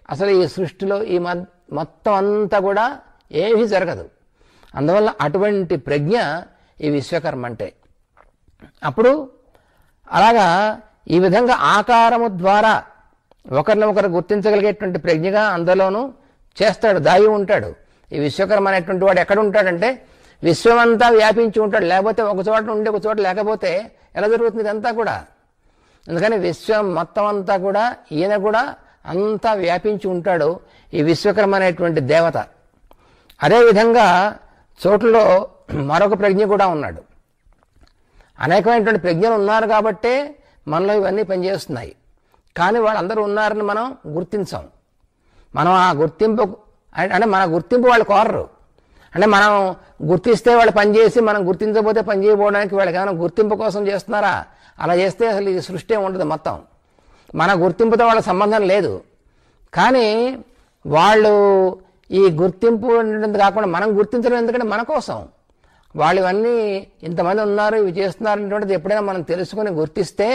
అసలు ఈ సృష్టిలో ఈ మద్- మొత్తం అంతా కూడా ఏమీ జరగదు అందువల్ల అటువంటి ప్రజ్ఞ ఈ విశ్వకర్మ అంటే అప్పుడు అలాగా ఈ విధంగా ఆకారము ద్వారా ఒకరిని ఒకరు గుర్తించగలిగేటువంటి ప్రజ్ఞగా అందులోనూ చేస్తాడు దాగి ఉంటాడు ఈ విశ్వకర్మ అనేటువంటి వాడు ఎక్కడ ఉంటాడంటే విశ్వమంతా వ్యాపించి ఉంటాడు లేకపోతే ఒక చోట ఉండి ఒక చోట లేకపోతే ఎలా జరుగుతుంది ఇదంతా కూడా అందుకని విశ్వం మొత్తం అంతా కూడా ఈయన కూడా అంతా వ్యాపించి ఉంటాడు ఈ విశ్వకర్మ అనేటువంటి దేవత అదేవిధంగా చోట్లలో మరొక ప్రజ్ఞ కూడా ఉన్నాడు అనేకమైనటువంటి ప్రజ్ఞలు ఉన్నారు కాబట్టే మనలో ఇవన్నీ పనిచేస్తున్నాయి కానీ వాళ్ళందరూ ఉన్నారని మనం గుర్తించాం మనం ఆ గుర్తింపు అంటే మన గుర్తింపు వాళ్ళు కోరరు అంటే మనం గుర్తిస్తే వాళ్ళు పనిచేసి మనం గుర్తించకపోతే పని చేయకపోవడానికి వాళ్ళకి ఏమైనా గుర్తింపు కోసం చేస్తున్నారా అలా చేస్తే అసలు ఈ సృష్టి ఉండదు మొత్తం మన గుర్తింపుతో వాళ్ళ సంబంధం లేదు కానీ వాళ్ళు ఈ గుర్తింపు అనేది కాకుండా మనం గుర్తించడం ఎందుకంటే మన కోసం వాళ్ళు ఇవన్నీ ఇంతమంది ఉన్నారు ఇవి చేస్తున్నారు అనేటువంటిది ఎప్పుడైనా మనం తెలుసుకుని గుర్తిస్తే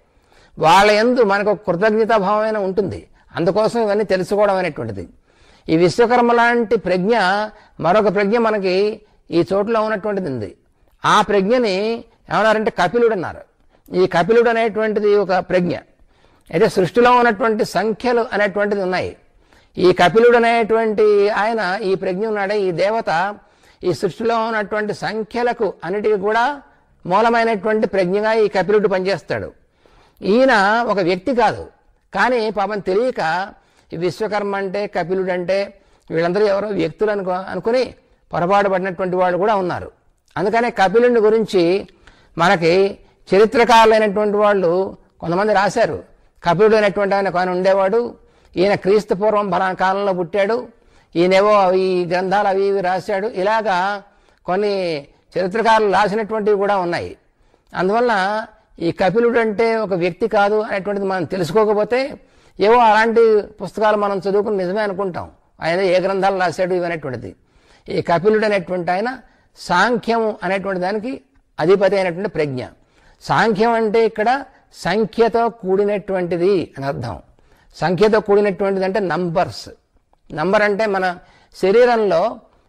వాళ్ళ ఎందు మనకు ఒక కృతజ్ఞతాభావమైన ఉంటుంది అందుకోసం ఇవన్నీ తెలుసుకోవడం అనేటువంటిది ఈ విశ్వకర్మ లాంటి ప్రజ్ఞ మరొక ప్రజ్ఞ మనకి ఈ చోటులో ఉన్నటువంటిది ఉంది ఆ ప్రజ్ఞని ఏమన్నారంటే కపిలుడు అన్నారు ఈ కపిలుడు అనేటువంటిది ఒక ప్రజ్ఞ అయితే సృష్టిలో ఉన్నటువంటి సంఖ్యలు అనేటువంటిది ఉన్నాయి ఈ కపిలుడు అనేటువంటి ఆయన ఈ ప్రజ్ఞ ఉన్నాడే ఈ దేవత ఈ సృష్టిలో ఉన్నటువంటి సంఖ్యలకు అన్నిటికీ కూడా మూలమైనటువంటి ప్రజ్ఞగా ఈ కపిలుడు పనిచేస్తాడు ఈయన ఒక వ్యక్తి కాదు కానీ పాపం తెలియక ఈ విశ్వకర్మ అంటే కపిలుడు అంటే వీళ్ళందరూ ఎవరో వ్యక్తులు అనుకో అనుకుని పొరపాటు పడినటువంటి వాళ్ళు కూడా ఉన్నారు అందుకనే కపిలుని గురించి మనకి చరిత్రకారులైనటువంటి వాళ్ళు కొంతమంది రాశారు కపిలుడు అనేటువంటి ఆయన ఒక ఆయన ఉండేవాడు ఈయన క్రీస్తు పూర్వం ఫలానా కాలంలో పుట్టాడు ఈయనేవో ఈ గ్రంథాలు అవి ఇవి రాశాడు ఇలాగా కొన్ని చరిత్రకారులు రాసినటువంటివి కూడా ఉన్నాయి అందువల్ల ఈ కపిలుడు అంటే ఒక వ్యక్తి కాదు అనేటువంటిది మనం తెలుసుకోకపోతే ఏవో అలాంటి పుస్తకాలు మనం చదువుకుని నిజమే అనుకుంటాం ఆయన ఏ గ్రంథాలు రాశాడు ఇవి అనేటువంటిది ఈ కపిలుడు అనేటువంటి ఆయన సాంఖ్యము అనేటువంటి దానికి అధిపతి అయినటువంటి ప్రజ్ఞ సాంఖ్యం అంటే ఇక్కడ సంఖ్యతో కూడినటువంటిది అని అర్థం సంఖ్యతో కూడినటువంటిది అంటే నంబర్స్ నంబర్ అంటే మన శరీరంలో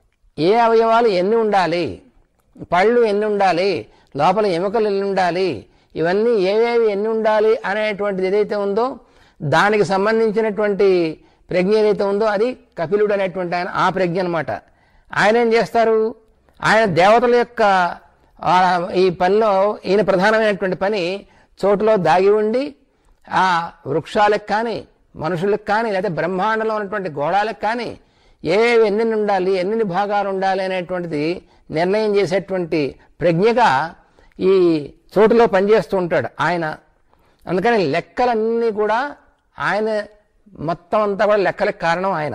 ఏ అవయవాలు ఎన్ని ఉండాలి పళ్ళు ఎన్ని ఉండాలి లోపల ఎముకలు ఎన్ని ఉండాలి ఇవన్నీ ఏవేవి ఎన్ని ఉండాలి అనేటువంటిది ఏదైతే ఉందో దానికి సంబంధించినటువంటి ప్రజ్ఞ ఏదైతే ఉందో అది కపిలుడు అనేటువంటి ఆయన ఆ ప్రజ్ఞ అనమాట ఆయన ఏం చేస్తారు ఆయన దేవతల యొక్క ఆ, ఈ పనిలో ఈయన ప్రధానమైనటువంటి పని చోటులో దాగి ఉండి ఆ వృక్షాలకు కానీ మనుషులకు కానీ లేదా బ్రహ్మాండంలో ఉన్నటువంటి గోళాలకు కానీ ఏవి ఎన్ని ఉండాలి ఎన్ని భాగాలు ఉండాలి అనేటువంటిది నిర్ణయం చేసేటువంటి ప్రజ్ఞగా ఈ చోటులో పనిచేస్తూ ఉంటాడు ఆయన అందుకని లెక్కలన్నీ కూడా ఆయన మొత్తం అంతా కూడా లెక్కలకు కారణం ఆయన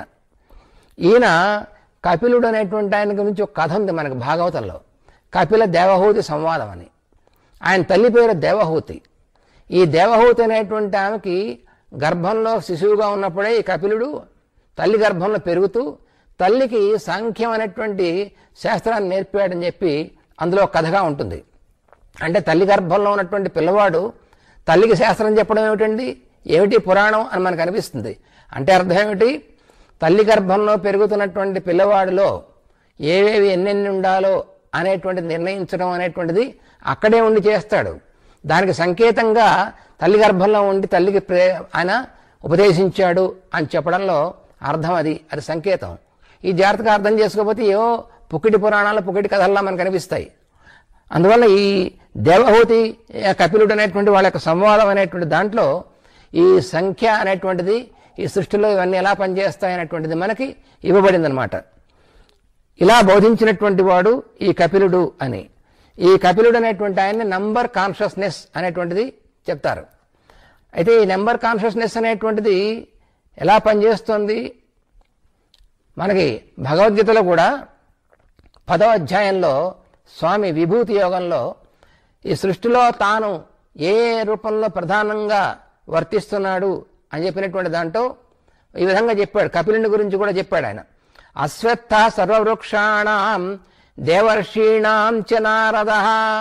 ఈయన కపిలుడు అనేటువంటి ఆయన గురించి ఒక కథ ఉంది మనకు భాగవతంలో కపిల దేవహూతి సంవాదం అని ఆయన తల్లి పేరు దేవహూతి ఈ దేవహూతి అనేటువంటి ఆమెకి గర్భంలో శిశువుగా ఉన్నప్పుడే ఈ కపిలుడు తల్లి గర్భంలో పెరుగుతూ తల్లికి సాంఖ్యం అనేటువంటి శాస్త్రాన్ని నేర్పాడని చెప్పి అందులో ఒక కథగా ఉంటుంది అంటే తల్లి గర్భంలో ఉన్నటువంటి పిల్లవాడు తల్లికి శాస్త్రం చెప్పడం ఏమిటండి ఏమిటి పురాణం అని మనకు అనిపిస్తుంది అంటే అర్థం ఏమిటి తల్లి గర్భంలో పెరుగుతున్నటువంటి పిల్లవాడిలో ఏవేవి ఎన్నెన్ని ఉండాలో అనేటువంటిది నిర్ణయించడం అనేటువంటిది అక్కడే ఉండి చేస్తాడు దానికి సంకేతంగా తల్లి గర్భంలో ఉండి తల్లికి ప్రే ఆయన ఉపదేశించాడు అని చెప్పడంలో అర్థం అది అది సంకేతం ఈ జాగ్రత్తగా అర్థం చేసుకోకపోతే ఏవో పుక్కిటి పురాణాలు పుక్కిటి కథల్లా మనకు కనిపిస్తాయి అందువల్ల ఈ దేవహూతి ఆ కపిలుడు అనేటువంటి వాళ్ళ యొక్క సంవాదం అనేటువంటి దాంట్లో ఈ సంఖ్య అనేటువంటిది ఈ సృష్టిలో ఇవన్నీ ఎలా పనిచేస్తాయి అనేటువంటిది మనకి ఇవ్వబడిందనమాట ఇలా బోధించినటువంటి వాడు ఈ కపిలుడు అని ఈ కపిలుడు అనేటువంటి ఆయన్ని నంబర్ కాన్షియస్నెస్ అనేటువంటిది చెప్తారు అయితే ఈ నెంబర్ కాన్షియస్నెస్ అనేటువంటిది ఎలా పనిచేస్తుంది మనకి భగవద్గీతలో కూడా పదవ అధ్యాయంలో స్వామి విభూతి యోగంలో ఈ సృష్టిలో తాను ఏ రూపంలో ప్రధానంగా వర్తిస్తున్నాడు అని చెప్పినటువంటి దాంట్లో ఈ విధంగా చెప్పాడు కపిలుని గురించి కూడా చెప్పాడు ఆయన అశ్వత్థ సర్వవృక్షాణం దేవర్షీణాం చ నారద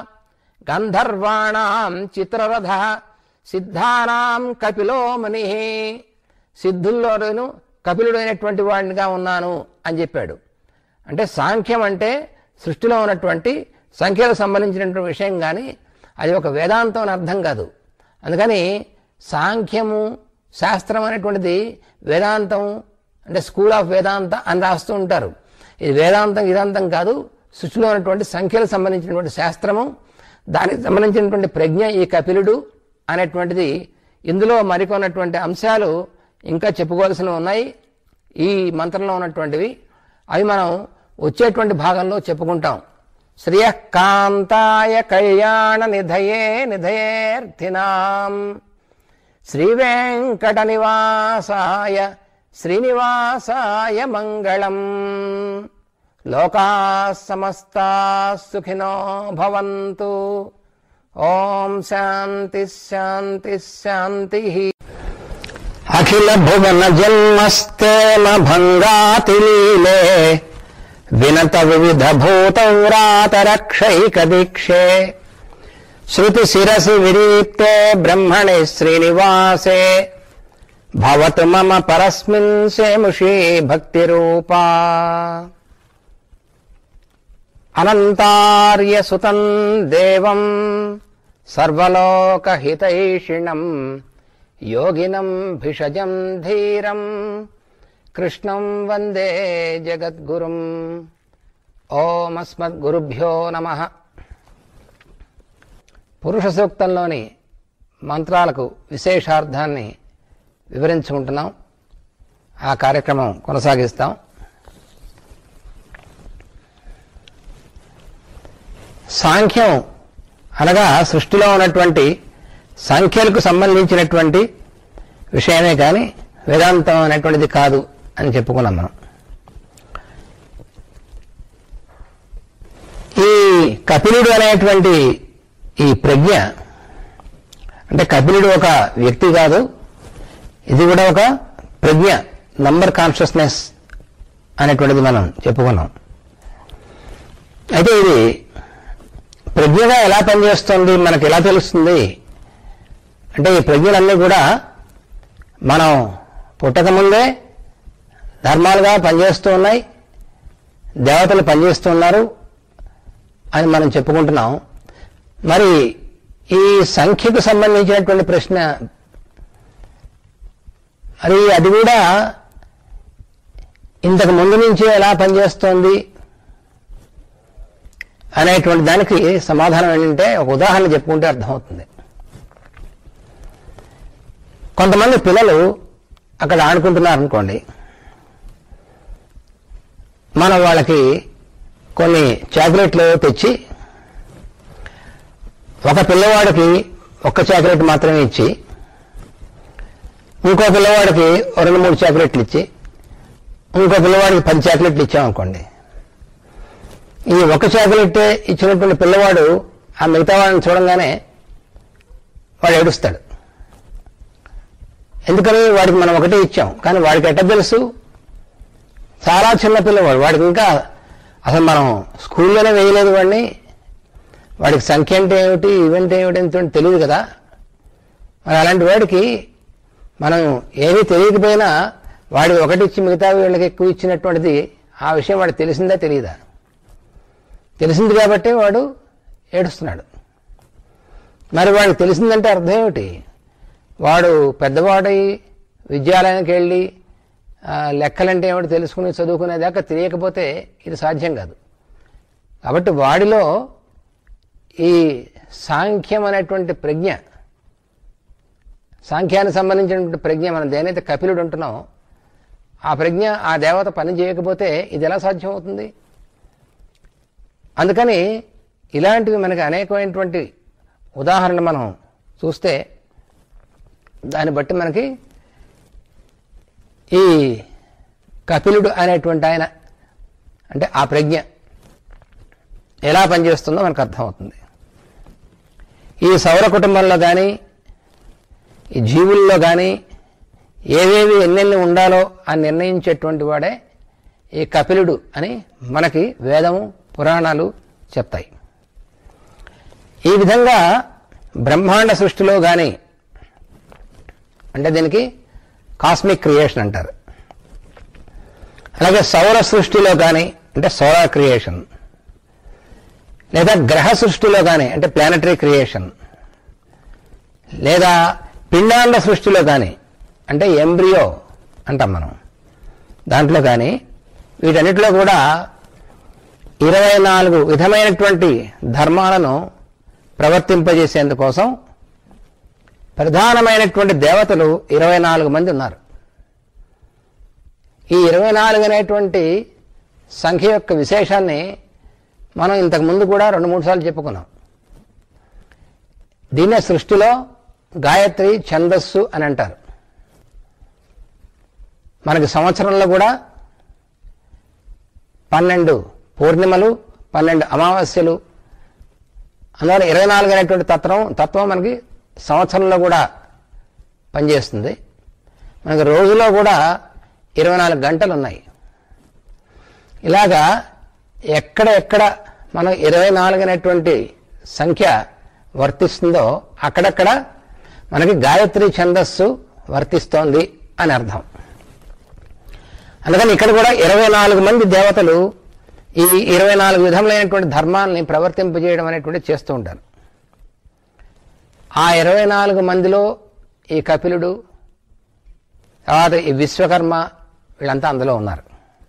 గంధర్వాణాం చిత్రరథ సిద్ధానాం కపిలో మణి సిద్ధుల్లోను కపిలుడు అయినటువంటి వాడిగా ఉన్నాను అని చెప్పాడు అంటే సాంఖ్యం అంటే సృష్టిలో ఉన్నటువంటి సంఖ్యలకు సంబంధించినటువంటి విషయం కానీ అది ఒక వేదాంతం అని అర్థం కాదు అందుకని సాంఖ్యము శాస్త్రం అనేటువంటిది వేదాంతం అంటే స్కూల్ ఆఫ్ వేదాంత అని రాస్తూ ఉంటారు ఇది వేదాంతం ఇదాంతం కాదు సృష్టిలో ఉన్నటువంటి సంఖ్యలకు సంబంధించినటువంటి శాస్త్రము దానికి సంబంధించినటువంటి ప్రజ్ఞ ఈ కపిలుడు అనేటువంటిది ఇందులో మరికొన్నటువంటి అంశాలు ఇంకా చెప్పుకోవాల్సినవి ఉన్నాయి ఈ మంత్రంలో ఉన్నటువంటివి అవి మనం వచ్చేటువంటి భాగంలో చెప్పుకుంటాం శ్రియకాంతాయ కళ్యాణ నిధయే నిధయేర్థినాం శ్రీ వెంకట నివాసాయ శ్రీనివాసాయ మంగళం లోకా సమస్తా సుఖినో భవంతు ఓం శాంతి శాంతి శాంతి అఖిల భువన జన్మస్తేమ భంగాతి లీలే వినత వివిధ భూతవ్రాత రక్షైక దీక్షే శృతి శిరసి విరీప్తే బ్రహ్మణి శ్రీనివాసే భవతు మమ పరస్మిన్ సేముషీ భక్తి రూపా అనంతార్య సుతం దేవం సర్వలోకహితైషిణం యోగినం భిషజం ధీరం కృష్ణం వందే జగద్గురుం ఓమస్మద్గురుభ్యో నమ పురుష సూక్తంలోని మంత్రాలకు విశేషార్థాన్ని వివరించుకుంటున్నాం ఆ కార్యక్రమం కొనసాగిస్తాం సాంఖ్యం అనగా సృష్టిలో ఉన్నటువంటి సంఖ్యలకు సంబంధించినటువంటి విషయమే కానీ వేదాంతం అనేటువంటిది కాదు అని చెప్పుకున్నాం మనం ఈ కపిలుడు అనేటువంటి ఈ ప్రజ్ఞ అంటే కపిలుడు ఒక వ్యక్తి కాదు ఇది కూడా ఒక ప్రజ్ఞ నంబర్ కాన్షియస్నెస్ అనేటువంటిది మనం చెప్పుకున్నాం అయితే ఇది ప్రజ్ఞగా ఎలా పనిచేస్తుంది మనకు ఎలా తెలుస్తుంది అంటే ఈ ప్రజ్ఞలన్నీ కూడా మనం పుట్టకముందే ధర్మాలుగా పనిచేస్తూ ఉన్నాయి దేవతలు పనిచేస్తూ ఉన్నారు అని మనం చెప్పుకుంటున్నాం మరి ఈ సంఖ్యకు సంబంధించినటువంటి ప్రశ్న అది అది కూడా ఇంతకు ముందు నుంచి ఎలా పనిచేస్తోంది అనేటువంటి దానికి సమాధానం ఏంటంటే ఒక ఉదాహరణ చెప్పుకుంటే అర్థమవుతుంది కొంతమంది పిల్లలు అక్కడ ఆడుకుంటున్నారు అనుకోండి మనం వాళ్ళకి కొన్ని చాక్లెట్లు తెచ్చి ఒక పిల్లవాడికి ఒక్క చాక్లెట్ మాత్రమే ఇచ్చి ఇంకో పిల్లవాడికి ఓ రెండు మూడు చాక్లెట్లు ఇచ్చి ఇంకో పిల్లవాడికి పది చాక్లెట్లు ఇచ్చామనుకోండి ఈ ఒక చాక్లెట్ ఇచ్చినటువంటి పిల్లవాడు ఆ మిగతా వాడిని చూడంగానే వాడు ఏడుస్తాడు ఎందుకని వాడికి మనం ఒకటే ఇచ్చాం కానీ వాడికి ఎట్ట తెలుసు చాలా చిన్న పిల్లవాడు వాడికి ఇంకా అసలు మనం స్కూల్లోనే వేయలేదు వాడిని వాడికి సంఖ్య అంటే ఏమిటి ఈవెంట్ ఏమిటి అని తెలియదు కదా మరి అలాంటి వాడికి మనం ఏమీ తెలియకపోయినా వాడికి ఒకటి ఇచ్చి మిగతా వీళ్ళకి ఎక్కువ ఇచ్చినటువంటిది ఆ విషయం వాడికి తెలిసిందా తెలియదా తెలిసింది కాబట్టి వాడు ఏడుస్తున్నాడు మరి వాడికి తెలిసిందంటే అర్థం ఏమిటి వాడు పెద్దవాడై విద్యాలయానికి వెళ్ళి ఆ, లెక్కలంటే ఏమిటి తెలుసుకుని చదువుకునేదాకా తెలియకపోతే ఇది సాధ్యం కాదు కాబట్టి వాడిలో ఈ సాంఖ్యం అనేటువంటి ప్రజ్ఞ సాంఖ్యానికి సంబంధించినటువంటి ప్రజ్ఞ మనం దేనైతే కపిలుడు ఉంటున్నాం ఆ ప్రజ్ఞ ఆ దేవత పని చేయకపోతే ఇది ఎలా సాధ్యం అవుతుంది అందుకని ఇలాంటివి మనకి అనేకమైనటువంటి ఉదాహరణలు మనం చూస్తే దాన్ని బట్టి మనకి ఈ కపిలుడు అనేటువంటి ఆయన అంటే ఆ ప్రజ్ఞ ఎలా పనిచేస్తుందో మనకు అర్థమవుతుంది ఈ సౌర కుటుంబంలో కానీ ఈ జీవుల్లో కానీ ఏవేవి ఎన్నెన్ని ఉండాలో అని నిర్ణయించేటువంటి వాడే ఈ కపిలుడు అని మనకి వేదము పురాణాలు చెప్తాయి ఈ విధంగా బ్రహ్మాండ సృష్టిలో కానీ అంటే దీనికి కాస్మిక్ క్రియేషన్ అంటారు అలాగే సౌర సృష్టిలో కానీ అంటే సోలార్ క్రియేషన్ లేదా గ్రహ సృష్టిలో కానీ అంటే ప్లానటరీ క్రియేషన్ లేదా పిండాండ సృష్టిలో కానీ అంటే ఎంబ్రియో అంటాం మనం దాంట్లో కానీ వీటన్నిటిలో కూడా ఇరవై నాలుగు విధమైనటువంటి ధర్మాలను ప్రవర్తింపజేసేందుకోసం ప్రధానమైనటువంటి దేవతలు ఇరవై నాలుగు మంది ఉన్నారు ఈ ఇరవై నాలుగు అనేటువంటి సంఖ్య యొక్క విశేషాన్ని మనం ఇంతకు ముందు కూడా రెండు మూడు సార్లు చెప్పుకున్నాం దీన్నే సృష్టిలో గాయత్రి ఛందస్సు అని అంటారు మనకి సంవత్సరంలో కూడా పన్నెండు పూర్ణిమలు పన్నెండు అమావాస్యలు అందువల్ల ఇరవై నాలుగు అనేటువంటి తత్వం తత్వం మనకి సంవత్సరంలో కూడా పనిచేస్తుంది మనకి రోజులో కూడా ఇరవై నాలుగు గంటలు ఉన్నాయి ఇలాగా ఎక్కడ ఎక్కడ మనం ఇరవై నాలుగు అనేటువంటి సంఖ్య వర్తిస్తుందో అక్కడక్కడ మనకి గాయత్రి ఛందస్సు వర్తిస్తోంది అని అర్థం అందుకని ఇక్కడ కూడా ఇరవై నాలుగు మంది దేవతలు ఈ ఇరవై నాలుగు విధములైనటువంటి ధర్మాల్ని ప్రవర్తింపజేయడం అనేటువంటి చేస్తూ ఉంటారు ఆ ఇరవై నాలుగు మందిలో ఈ కపిలుడు తర్వాత ఈ విశ్వకర్మ వీళ్ళంతా అందులో ఉన్నారు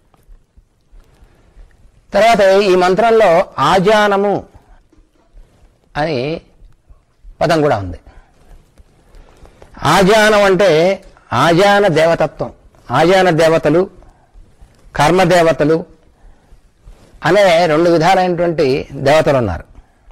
తర్వాత ఈ మంత్రంలో ఆజానము అని పదం కూడా ఉంది ఆజానం అంటే ఆజాన దేవతత్వం ఆజాన దేవతలు కర్మదేవతలు అనే రెండు విధాలైనటువంటి దేవతలు ఉన్నారు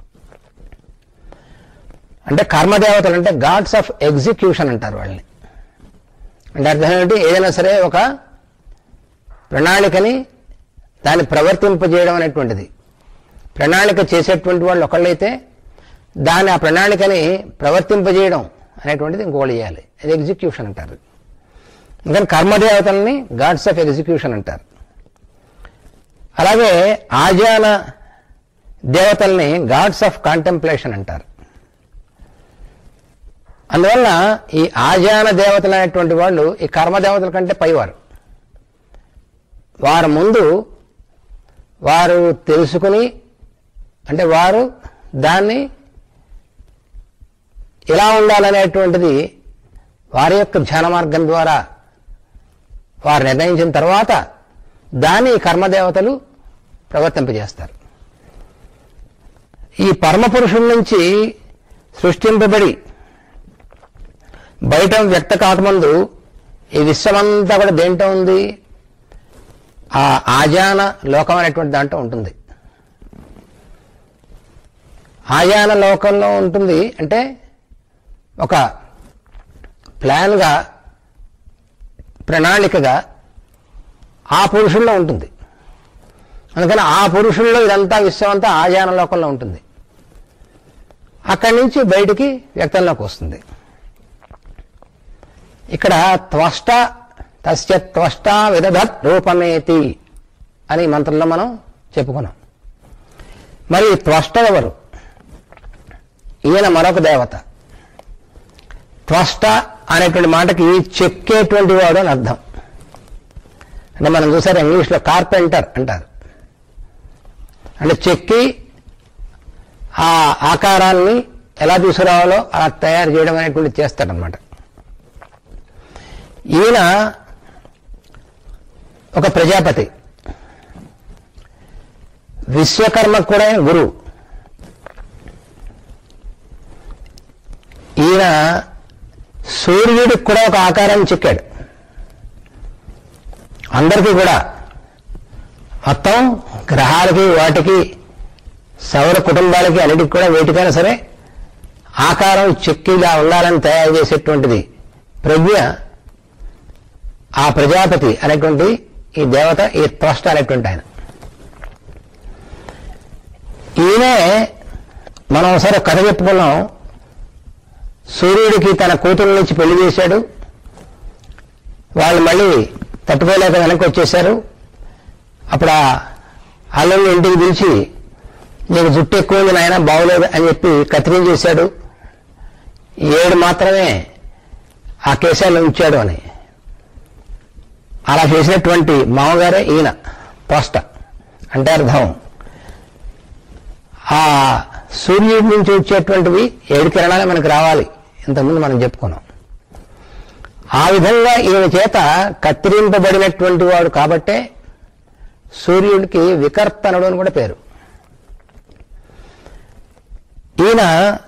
అంటే కర్మదేవతలు అంటే గాడ్స్ ఆఫ్ ఎగ్జిక్యూషన్ అంటారు వాళ్ళని అంటే అర్థం ఏమిటి ఏదైనా సరే ఒక ప్రణాళికని దాన్ని ప్రవర్తింపజేయడం అనేటువంటిది ప్రణాళిక చేసేటువంటి వాళ్ళు ఒకళ్ళైతే దాన్ని ఆ ప్రణాళికని ప్రవర్తింపజేయడం అనేటువంటిది ఇంకోళ్ళు చేయాలి అది ఎగ్జిక్యూషన్ అంటారు అందుకని కర్మదేవతల్ని గాడ్స్ ఆఫ్ ఎగ్జిక్యూషన్ అంటారు అలాగే ఆజాన దేవతల్ని గాడ్స్ ఆఫ్ కాంటెంప్లేషన్ అంటారు అందువల్ల ఈ ఆజాన దేవతలు అనేటువంటి వాళ్ళు ఈ కర్మదేవతల కంటే పైవారు వారు ముందు వారు తెలుసుకుని అంటే వారు దాన్ని ఎలా ఉండాలనేటువంటిది వారి యొక్క ధ్యాన మార్గం ద్వారా వారు నిర్ణయించిన తర్వాత దాన్ని ఈ కర్మదేవతలు ప్రవర్తింపజేస్తారు ఈ పరమపురుషుడి నుంచి సృష్టింపబడి బయట వ్యక్త కాకముందు ఈ విశ్వమంతా కూడా దేంట్లో ఉంది ఆ ఆజాన లోకం అనేటువంటి దాంట్లో ఉంటుంది ఆజాన లోకంలో ఉంటుంది అంటే ఒక ప్లాన్గా ప్రణాళికగా ఆ పురుషుల్లో ఉంటుంది అందుకని ఆ పురుషుల్లో ఇదంతా విశ్వం అంతా ఆజాన లోకంలో ఉంటుంది అక్కడి నుంచి బయటికి వ్యక్తంలోకి వస్తుంది ఇక్కడ త్వష్ట తస్య త్వష్ట విదధత్ రూపమేతి అని ఈ మంత్రంలో మనం చెప్పుకున్నాం మరి ఈ త్వష్ట ఎవరు ఈయన మరొక దేవత త్వష్ట అనేటువంటి మాటకి చెక్కేటువంటి వాడు అని అర్థం అంటే మనం చూసారు ఇంగ్లీష్లో కార్పెంటర్ అంటారు అంటే చెక్కి ఆ ఆకారాన్ని ఎలా తీసుకురావాలో అలా తయారు చేయడం అనేటువంటి చేస్తాడనమాట ఈయన ఒక ప్రజాపతి విశ్వకర్మకు కూడా ఆయన గురువు ఈయన సూర్యుడికి కూడా ఒక ఆకారాన్ని చెక్కాడు అందరికీ కూడా మొత్తం గ్రహాలకి వాటికి సౌర కుటుంబాలకి అన్నిటికి కూడా వేటికైనా సరే ఆకారం చెక్కి ఇలా ఉండాలని తయారు చేసేటువంటిది ప్రజ్ఞ ఆ ప్రజాపతి అనేటువంటి ఈ దేవత ఈ త్వష్ట అనేటువంటి ఆయన ఈయనే మనం ఒకసారి ఒక కథ చెప్పుకున్నాం సూర్యుడికి తన కూతురు నుంచి పెళ్లి చేశాడు వాళ్ళు మళ్ళీ తట్టుకోలేక వెనక్కి వచ్చేశారు అప్పుడు ఆ అల్లుని ఇంటికి పిలిచి నీకు జుట్టు ఎక్కువైంది నాయన బాగోలేదు అని చెప్పి కత్తిరించేశాడు ఏడు మాత్రమే ఆ కేశాలు ఉంచాడు అని అలా చేసినటువంటి మామగారే ఈయన పోస్ట అంటే అర్థం ఆ సూర్యుడి నుంచి వచ్చేటువంటివి ఏడు కిరణాలే మనకు రావాలి ఇంతకుముందు మనం చెప్పుకున్నాం ఆ విధంగా ఈయన చేత కత్తిరింపబడినటువంటి వాడు కాబట్టే సూర్యుడికి వికర్తనుడు అని కూడా పేరు ఈయన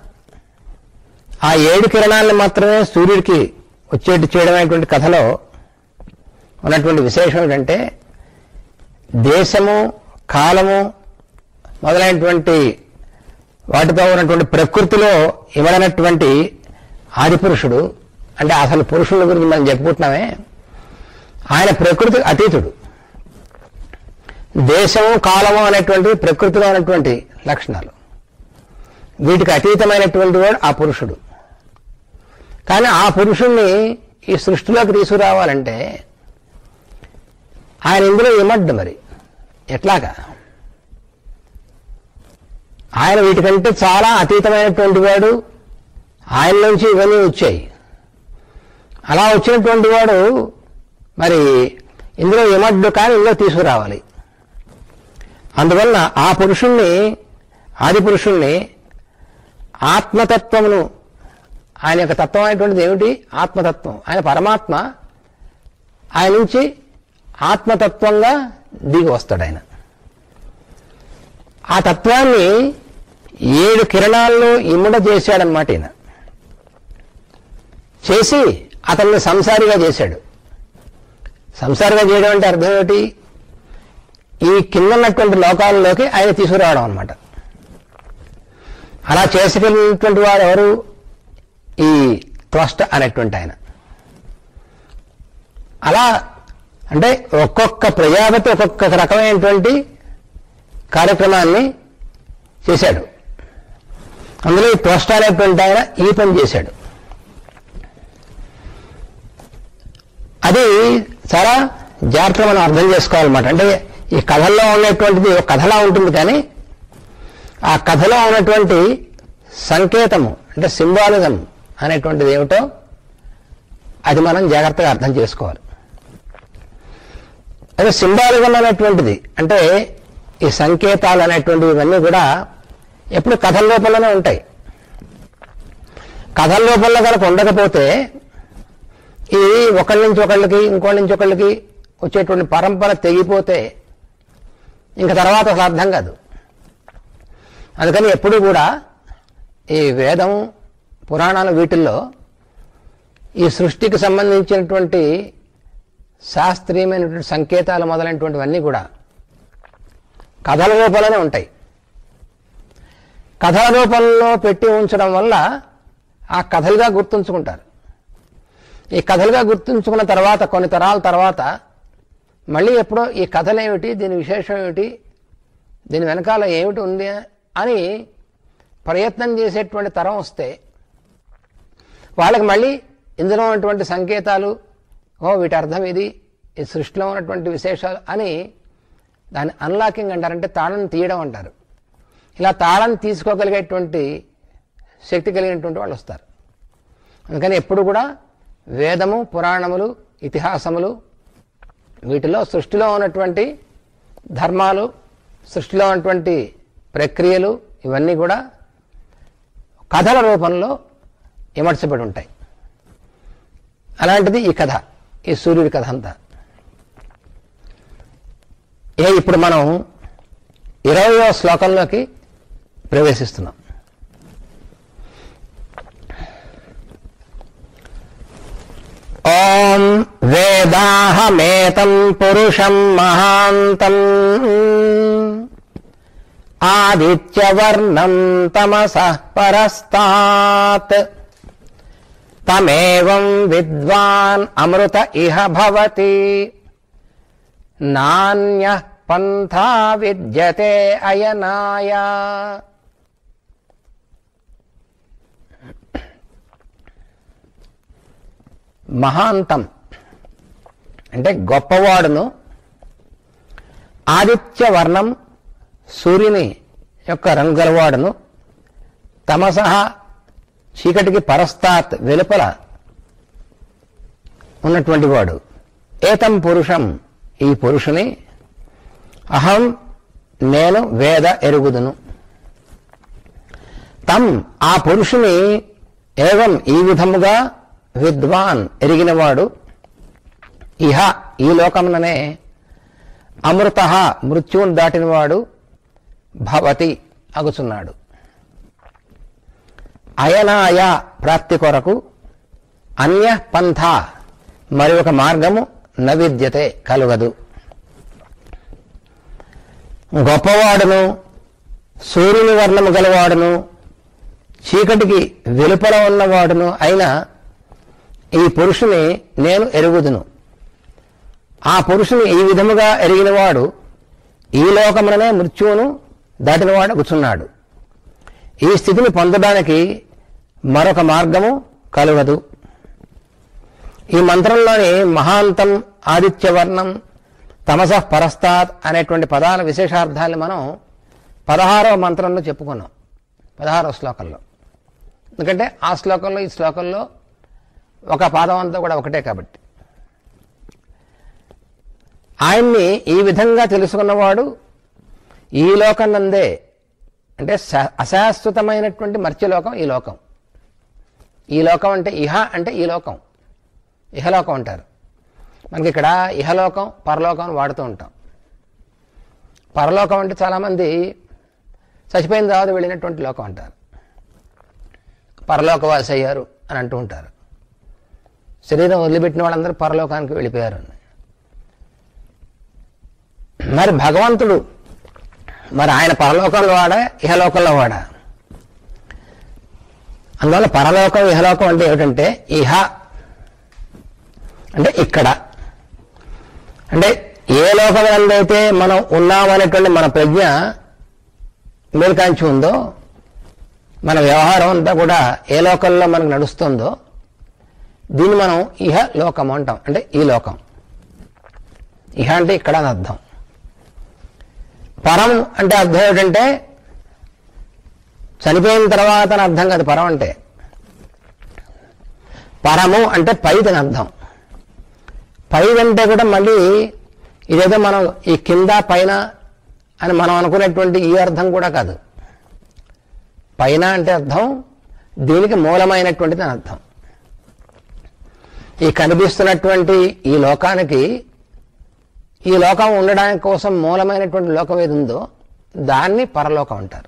ఆ ఏడు కిరణాలను మాత్రమే సూర్యుడికి వచ్చేట్టు చేయడం అనేటువంటి కథలో ఉన్నటువంటి విశేషం ఏంటంటే దేశము కాలము మొదలైనటువంటి వాటితో ఉన్నటువంటి ప్రకృతిలో ఇవ్వడనటువంటి ఆదిపురుషుడు అంటే అసలు పురుషుల గురించి మనం చెప్పుకుంటున్నామే ఆయన ప్రకృతి అతీతుడు దేశము కాలము అనేటువంటి ప్రకృతిలో ఉన్నటువంటి లక్షణాలు వీటికి అతీతమైనటువంటి వాడు ఆ పురుషుడు కానీ ఆ పురుషుణ్ణి ఈ సృష్టిలోకి తీసుకురావాలంటే ఆయన ఇందులో ఇమడ్డు మరి ఎట్లాగా ఆయన వీటికంటే చాలా అతీతమైనటువంటి వాడు ఆయన నుంచి ఇవన్నీ వచ్చాయి అలా వచ్చినటువంటి వాడు మరి ఇందులో ఇమడ్డు కానీ ఇందులో తీసుకురావాలి అందువల్ల ఆ పురుషుణ్ణి ఆది పురుషుణ్ణి ఆత్మతత్వమును ఆయన యొక్క తత్వం అనేటువంటిది ఏమిటి ఆత్మతత్వం ఆయన పరమాత్మ ఆయన నుంచి ఆత్మతత్వంగా దిగి వస్తాడు ఆయన ఆ తత్వాన్ని ఏడు కిరణాల్లో ఇముడ చేశాడనమాట ఈయన చేసి అతన్ని సంసారిగా చేశాడు సంసారిగా చేయడం అంటే అర్థం ఏమిటి ఈ కింద ఉన్నటువంటి లోకాలలోకి ఆయన తీసుకురావడం అనమాట అలా చేసుకెళ్ళినటువంటి వాడు ఎవరు ఈ త్వష్ట అనేటువంటి ఆయన అలా అంటే ఒక్కొక్క ప్రజాపతి ఒక్కొక్క రకమైనటువంటి కార్యక్రమాన్ని చేశాడు అందులో ఈ త్వష్ట అనేటువంటి ఆయన ఈ పని చేశాడు అది చాలా జాగ్రత్తగా మనం అర్థం చేసుకోవాలన్నమాట అంటే ఈ కథల్లో ఉన్నటువంటిది ఒక కథలా ఉంటుంది కానీ ఆ కథలో ఉన్నటువంటి సంకేతము అంటే సింబాలిజం అనేటువంటిది ఏమిటో అది మనం జాగ్రత్తగా అర్థం చేసుకోవాలి అదే సింబాలిజం అనేటువంటిది అంటే ఈ సంకేతాలు అనేటువంటివి ఇవన్నీ కూడా ఎప్పుడు కథల రూపంలోనే ఉంటాయి కథల రూపంలో కనుక ఉండకపోతే ఇది ఒకళ్ళ నుంచి ఒకళ్ళకి ఇంకోళ్ళ నుంచి ఒకళ్ళకి వచ్చేటువంటి పరంపర తెగిపోతే ఇంకా తర్వాత అసలు అర్థం కాదు అందుకని ఎప్పుడు కూడా ఈ వేదం పురాణాలు వీటిల్లో ఈ సృష్టికి సంబంధించినటువంటి శాస్త్రీయమైనటువంటి సంకేతాలు మొదలైనటువంటివన్నీ కూడా కథల రూపంలోనే ఉంటాయి కథల రూపంలో పెట్టి ఉంచడం వల్ల ఆ కథలుగా గుర్తుంచుకుంటారు ఈ కథలుగా గుర్తుంచుకున్న తర్వాత కొన్ని తరాల తర్వాత మళ్ళీ ఎప్పుడో ఈ కథలు ఏమిటి దీని విశేషం ఏమిటి దీని వెనకాల ఏమిటి ఉంది అని ప్రయత్నం చేసేటువంటి తరం వస్తే వాళ్ళకి మళ్ళీ ఇందులో ఉన్నటువంటి సంకేతాలు ఓ వీటి అర్థం ఇది ఈ సృష్టిలో ఉన్నటువంటి విశేషాలు అని దాన్ని అన్లాకింగ్ అంటారంటే తాళం తీయడం అంటారు ఇలా తాళం తీసుకోగలిగేటువంటి శక్తి కలిగినటువంటి వాళ్ళు వస్తారు అందుకని ఎప్పుడు కూడా వేదము పురాణములు ఇతిహాసములు వీటిలో సృష్టిలో ఉన్నటువంటి ధర్మాలు సృష్టిలో ఉన్నటువంటి ప్రక్రియలు ఇవన్నీ కూడా కథల రూపంలో ఇమర్చబడి ఉంటాయి అలాంటిది ఈ కథ ఈ సూర్యుడి కథ అంతా ఏ ఇప్పుడు మనం ఇరవయో శ్లోకంలోకి ప్రవేశిస్తున్నాం ఓం వేదాహమేతం పురుషం మహాంతం ఆదిత్యవర్ణం తమసః పరస్తాత్ తమేవం విద్వాన్ అమృత ఇహ భవతి నాణ్య పంథా విద్యతే అయనాయ మహాంతం అంటే గొప్పవాడును ఆదిత్య వర్ణం సూర్యుని యొక్క రంగు గలవాడును తమసహ చీకటికి పరస్తాత్ వెలుపల ఉన్నటువంటి వాడు ఏతం పురుషం ఈ పురుషుని అహం నేను వేద ఎరుగుదును తం ఆ పురుషుని ఏవం ఈ విధముగా విద్వాన్ ఎరిగినవాడు ఇహ ఈ లోకముననే అమృత మృత్యువును దాటినవాడు భవతి అగుచున్నాడు అయనాయ ప్రాప్తి కొరకు అన్య పంథ మరి ఒక మార్గము నవిద్యతే కలుగదు గొప్పవాడును సూర్యుని వర్ణము గలవాడును చీకటికి వెలుపల ఉన్నవాడును అయిన ఈ పురుషుని నేను ఎరుగుదును ఆ పురుషుని ఈ విధముగా ఎరిగినవాడు ఈ లోకముననే మృత్యువును దాటినవాడు కూర్చున్నాడు ఈ స్థితిని పొందడానికి మరొక మార్గము కలుగదు ఈ మంత్రంలోని మహాంతం ఆదిత్యవర్ణం తమస పరస్తాత్ అనేటువంటి పదాల విశేషార్థాన్ని మనం పదహారవ మంత్రంలో చెప్పుకున్నాం పదహారవ శ్లోకంలో ఎందుకంటే ఆ శ్లోకంలో ఈ శ్లోకంలో ఒక పాదం అంతా కూడా ఒకటే కాబట్టి ఆయన్ని ఈ విధంగా తెలుసుకున్నవాడు ఈ లోకం నందే అంటే శా- అశాశ్వతమైనటువంటి మర్త్యలోకం ఈ లోకం ఈ లోకం అంటే ఇహ అంటే ఈ లోకం ఇహలోకం అంటారు మనకి ఇక్కడ ఇహలోకం పరలోకం అని వాడుతూ ఉంటాం పరలోకం అంటే చాలామంది చచ్చిపోయిన తర్వాత వెళ్ళినటువంటి లోకం అంటారు పరలోకవాసి అయ్యారు అని అంటూ ఉంటారు శరీరం వదిలిపెట్టిన వాళ్ళందరూ పరలోకానికి వెళ్ళిపోయారు అని మరి భగవంతుడు మరి ఆయన పరలోకంలో వాడా ఇహలోకంలో వాడా అందువల్ల పరలోకం ఇహలోకం అంటే ఏమిటంటే ఇహ అంటే ఇక్కడ అంటే ఏ లోకములందైతే మనం ఉన్నామనేటువంటి మన ప్రజ్ఞ మేల్కాంచి ఉందో మన వ్యవహారం అంతా కూడా ఏ లోకంలో మనకు నడుస్తుందో దీన్ని మనం ఇహ లోకం అంటాం అంటే ఈ లోకం ఇహ అంటే ఇక్కడ అని అర్థం పరం అంటే అర్థం ఏమిటంటే చనిపోయిన తర్వాత అని అర్థం కాదు పరం అంటే పరము అంటే పైదని అర్థం పైదంటే కూడా మళ్ళీ ఇదేదో మనం ఈ కింద పైన అని మనం అనుకునేటువంటి ఈ అర్థం కూడా కాదు పైన అంటే అర్థం దీనికి మూలమైనటువంటిది అని అర్థం ఈ కనిపిస్తున్నటువంటి ఈ లోకానికి ఈ లోకం ఉండడానికి కోసం మూలమైనటువంటి లోకం ఏది ఉందో దాన్ని పరలోకం అంటారు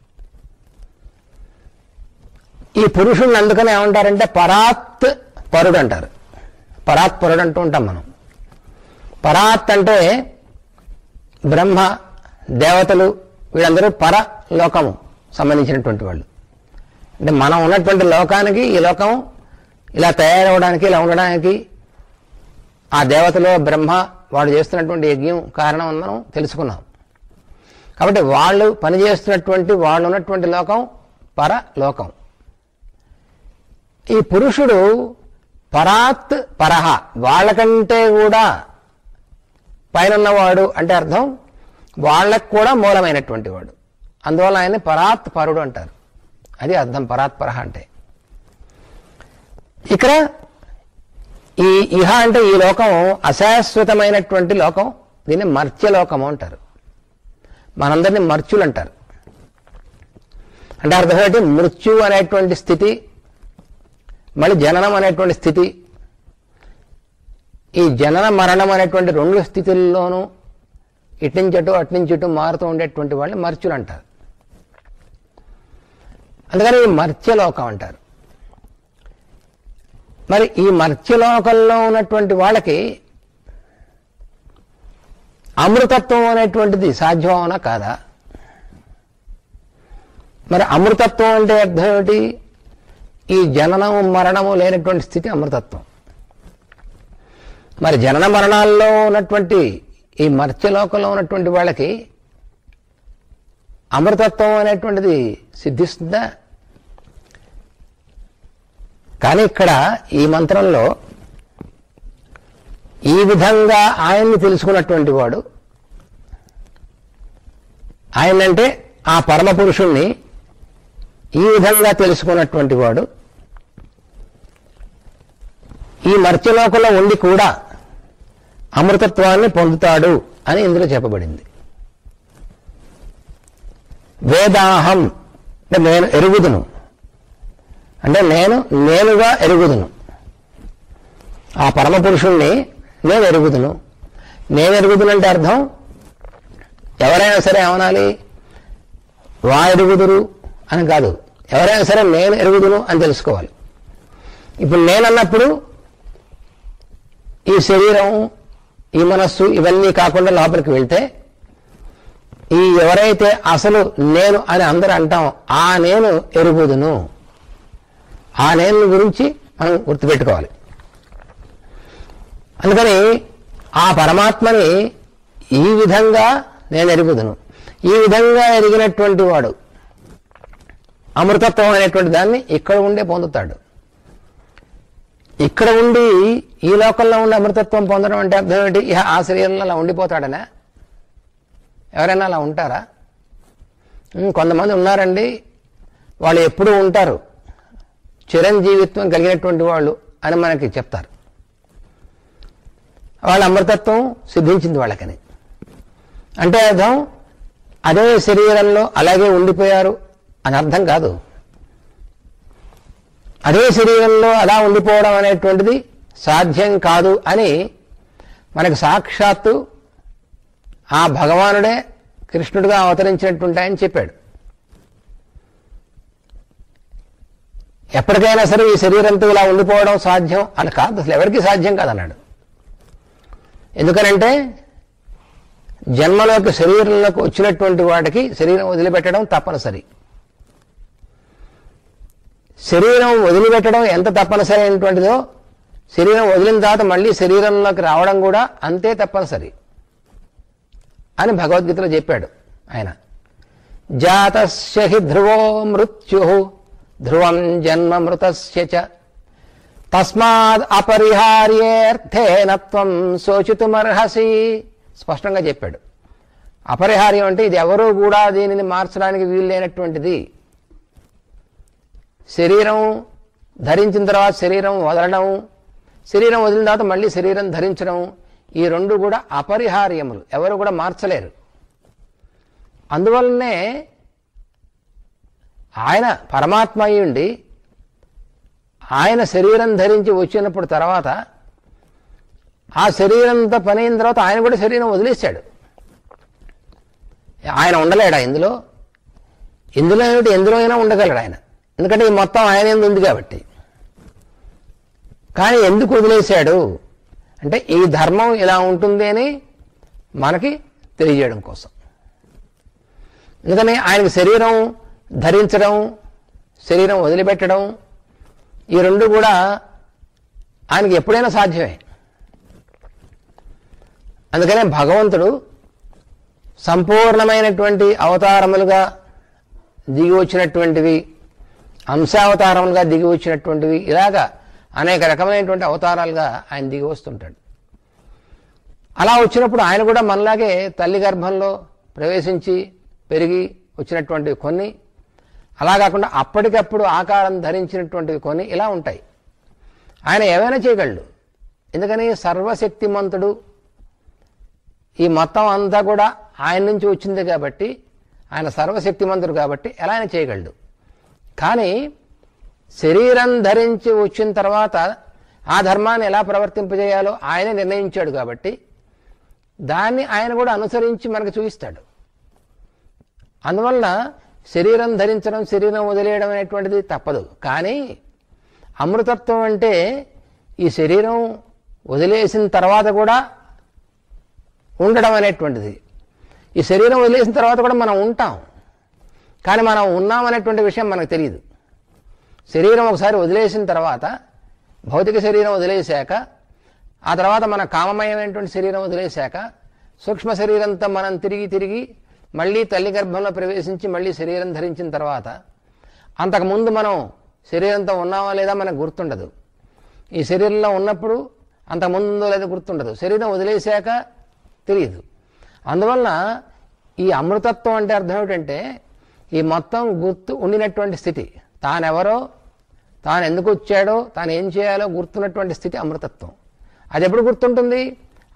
ఈ పురుషుడిని అందుకని ఏమంటారంటే పరాత్ పరుడు అంటారు పరాత్ పరుడు అంటూ ఉంటాం మనం పరాత్ అంటే బ్రహ్మ దేవతలు వీళ్ళందరూ పర లోకము సంబంధించినటువంటి వాళ్ళు అంటే మనం ఉన్నటువంటి లోకానికి ఈ లోకం ఇలా తయారవడానికి ఇలా ఉండడానికి ఆ దేవతలో బ్రహ్మ వాడు చేస్తున్నటువంటి యజ్ఞం కారణం మనం తెలుసుకున్నాం కాబట్టి వాళ్ళు పనిచేస్తున్నటువంటి వాళ్ళు ఉన్నటువంటి లోకం పర లోకం ఈ పురుషుడు పరాత్ పరహ వాళ్ళకంటే కూడా పైన ఉన్నవాడు అంటే అర్థం వాళ్ళకు కూడా మూలమైనటువంటి వాడు అందువల్ల ఆయన పరాత్ పరుడు అంటారు అది అర్థం పరాత్ పరహ అంటే ఇక్కడ ఈ ఇహ అంటే ఈ లోకం అశాశ్వతమైనటువంటి లోకం దీన్ని మర్త్యలోకము అంటారు మనందరినీ మర్చులు అంటారు అంటే అర్థం ఏంటి మృత్యు అనేటువంటి స్థితి మళ్ళీ జననం అనేటువంటి స్థితి ఈ జనన మరణం అనేటువంటి రెండు స్థితుల్లోనూ ఇట్నుంచటు అట్నుంచటు మారుతూ ఉండేటువంటి వాళ్ళని మర్చులు అంటారు అందుకని ఈ మర్త్యలోకం అంటారు మరి ఈ మర్త్యలోకంలో ఉన్నటువంటి వాళ్ళకి అమృతత్వం అనేటువంటిది సాధ్యం అవునా కాదా మరి అమృతత్వం అంటే అర్థం ఏమిటి ఈ జననము మరణము లేనటువంటి స్థితి అమృతత్వం మరి జనన మరణాల్లో ఉన్నటువంటి ఈ మర్త్యలోకంలో ఉన్నటువంటి వాళ్ళకి అమృతత్వం అనేటువంటిది సిద్ధిస్తుందా కానీ ఇక్కడ ఈ మంత్రంలో ఈ విధంగా ఆయన్ని తెలుసుకున్నటువంటి వాడు ఆయనంటే ఆ పరమ పురుషుణ్ణి ఈ విధంగా తెలుసుకున్నటువంటి వాడు ఈ మర్త్యలోకంలో ఉండి కూడా అమృతత్వాన్ని పొందుతాడు అని ఇందులో చెప్పబడింది వేదాహం అంటే నేను ఎరుగుదును అంటే నేను నేనుగా ఎరుగుదును ఆ పరమ పురుషుణ్ణి నేను ఎరుగుదును నేను ఎరుగుదును అంటే అర్థం ఎవరైనా సరే ఏమనాలి వా ఎరుగుదురు అని కాదు ఎవరైనా సరే నేను ఎరుగుదును అని తెలుసుకోవాలి ఇప్పుడు నేనన్నప్పుడు ఈ శరీరం ఈ మనస్సు ఇవన్నీ కాకుండా లోపలికి వెళ్తే ఈ ఎవరైతే అసలు నేను అని అందరూ అంటాం ఆ నేను ఎరుగుదును ఆ నేను గురించి మనం గుర్తుపెట్టుకోవాలి అందుకని ఆ పరమాత్మని ఈ విధంగా నేను ఎరుగుదును ఈ విధంగా ఎరిగినటువంటి వాడు అమృతత్వం అనేటువంటి దాన్ని ఇక్కడ ఉండే పొందుతాడు ఇక్కడ ఉండి ఈ లోకంలో ఉండే అమృతత్వం పొందడం అంటే అర్థం ఏంటి ఇహ ఆ శరీరంలో అలా ఉండిపోతాడనా ఎవరైనా అలా ఉంటారా ఉమ్, కొంతమంది ఉన్నారండి వాళ్ళు ఎప్పుడూ ఉంటారు చిరంజీవిత్వం కలిగినటువంటి వాళ్ళు అని మనకి చెప్తారు వాళ్ళ అమృతత్వం సిద్ధించింది వాళ్ళకని అంటే అర్థం అదే శరీరంలో అలాగే ఉండిపోయారు అని అర్థం కాదు అదే శరీరంలో అలా ఉండిపోవడం అనేటువంటిది సాధ్యం కాదు అని మనకు సాక్షాత్తు ఆ భగవానుడే కృష్ణుడిగా అవతరించినటువంటి ఆయన చెప్పాడు ఎప్పటికైనా సరే ఈ శరీరంతో ఇలా ఉండిపోవడం సాధ్యం అని కాదు అసలు ఎవరికీ సాధ్యం కాదన్నాడు ఎందుకనంటే జన్మలోకి శరీరంలోకి వచ్చినటువంటి వాటికి శరీరం వదిలిపెట్టడం తప్పనిసరి శరీరం వదిలిపెట్టడం ఎంత తప్పనిసరి అయినటువంటిదో శరీరం వదిలిన తర్వాత మళ్ళీ శరీరంలోకి రావడం కూడా అంతే తప్పనిసరి అని భగవద్గీతలో చెప్పాడు ఆయన జాతస్య హి ధ్రువో మృత్యు ధ్రువం జన్మ మృతస్య చ తస్మాద్ అపరిహార్యేర్థేన త్వం శోచితుమర్హసి స్పష్టంగా చెప్పాడు అపరిహార్యం అంటే ఇది ఎవరూ కూడా దీనిని మార్చడానికి వీలు లేనటువంటిది శరీరం ధరించిన తర్వాత శరీరం వదలడం శరీరం వదిలిన తర్వాత మళ్ళీ శరీరం ధరించడం ఈ రెండు కూడా అపరిహార్యములు ఎవరు కూడా మార్చలేరు అందువల్లనే ఆయన పరమాత్మ అయి ఉండి ఆయన శరీరం ధరించి వచ్చినప్పుడు తర్వాత ఆ శరీరంతో పని అయిన తర్వాత ఆయన కూడా శరీరం వదిలేశాడు ఆయన ఉండలేడా ఇందులో ఇందులో ఏమిటి ఎందులో అయినా ఉండగలడు ఆయన ఎందుకంటే ఈ మొత్తం ఆయన ఎందు ఉంది కాబట్టి కానీ ఎందుకు వదిలేశాడు అంటే ఈ ధర్మం ఇలా ఉంటుంది అని మనకి తెలియజేయడం కోసం ఎందుకని ఆయనకి శరీరం ధరించడం శరీరం వదిలిపెట్టడం ఈ రెండు కూడా ఆయనకి ఎప్పుడైనా సాధ్యమే అందుకనే భగవంతుడు సంపూర్ణమైనటువంటి అవతారములుగా దిగి వచ్చినటువంటివి అంశావతారములుగా దిగి వచ్చినటువంటివి ఇలాగా అనేక రకమైనటువంటి అవతారాలుగా ఆయన దిగి వస్తుంటాడు అలా వచ్చినప్పుడు ఆయన కూడా మనలాగే తల్లి గర్భంలో ప్రవేశించి పెరిగి వచ్చినటువంటివి కొన్ని అలా కాకుండా అప్పటికప్పుడు ఆకారం ధరించినటువంటివి కొన్ని ఇలా ఉంటాయి ఆయన ఏమైనా చేయగలడు ఎందుకని సర్వశక్తిమంతుడు ఈ మొత్తం అంతా కూడా ఆయన నుంచి వచ్చింది కాబట్టి ఆయన సర్వశక్తిమంతుడు కాబట్టి ఎలా ఆయన చేయగలడు కానీ శరీరం ధరించి వచ్చిన తర్వాత ఆ ధర్మాన్ని ఎలా ప్రవర్తింపజేయాలో ఆయనే నిర్ణయించాడు కాబట్టి దాన్ని ఆయన కూడా అనుసరించి మనకు చూపిస్తాడు అందువలన శరీరం ధరించడం శరీరం వదిలేయడం అనేటువంటిది తప్పదు కానీ అమృతత్వం అంటే ఈ శరీరం వదిలేసిన తర్వాత కూడా ఉండడం అనేటువంటిది ఈ శరీరం వదిలేసిన తర్వాత కూడా మనం ఉంటాం కానీ మనం ఉన్నామనేటువంటి విషయం మనకు తెలియదు శరీరం ఒకసారి వదిలేసిన తర్వాత భౌతిక శరీరం వదిలేశాక ఆ తర్వాత మన కామమయమైనటువంటి శరీరం వదిలేశాక సూక్ష్మ శరీరంతో మనం తిరిగి తిరిగి మళ్ళీ తల్లి గర్భంలో ప్రవేశించి మళ్ళీ శరీరం ధరించిన తర్వాత అంతకుముందు మనం శరీరంతో ఉన్నామా లేదా మనకు గుర్తుండదు ఈ శరీరంలో ఉన్నప్పుడు అంతకుముందు ఉందో లేదో గుర్తుండదు శరీరం వదిలేశాక తెలియదు అందువలన ఈ అమృతత్వం అంటే అర్థం ఏమిటంటే ఈ మొత్తం గుర్తు ఉండినటువంటి స్థితి తానెవరో తాను ఎందుకు వచ్చాడో తాను ఏం చేయాలో గుర్తున్నటువంటి స్థితి అమృతత్వం అది ఎప్పుడు గుర్తుంటుంది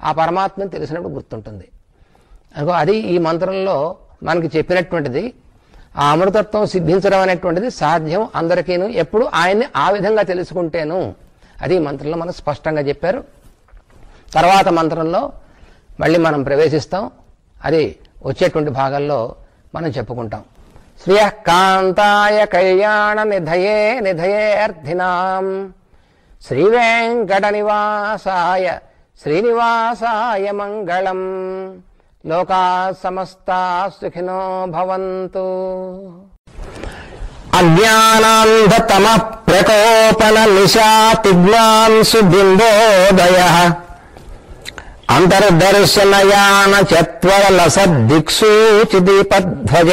ఆ పరమాత్మని తెలిసినప్పుడు గుర్తుంటుంది అనుకో అది ఈ మంత్రంలో మనకి చెప్పినటువంటిది ఆ అమృతత్వం సిద్ధించడం అనేటువంటిది సాధ్యం అందరికీను ఎప్పుడు ఆయన్ని ఆ విధంగా తెలుసుకుంటేను అది ఈ మంత్రంలో మనకు స్పష్టంగా చెప్పారు తర్వాత మంత్రంలో మళ్ళీ మనం ప్రవేశిస్తాం అది వచ్చేటువంటి భాగాల్లో మనం చెప్పుకుంటాం శ్రియకాంతాయ కళ్యాణ నిధయే నిధయేర్థినాం శ్రీ వెంకట నివాసాయ శ్రీనివాసాయ మంగళం లోకా సమస్తా సుఖినో భవంతు అజ్ఞానాంధతమ ప్రకోపన నిశాతిజ్ఞాంసు బింబోదయ అంతర్దర్శనయాన చత్వరలసద్దిక్సూచి దీపధ్వజ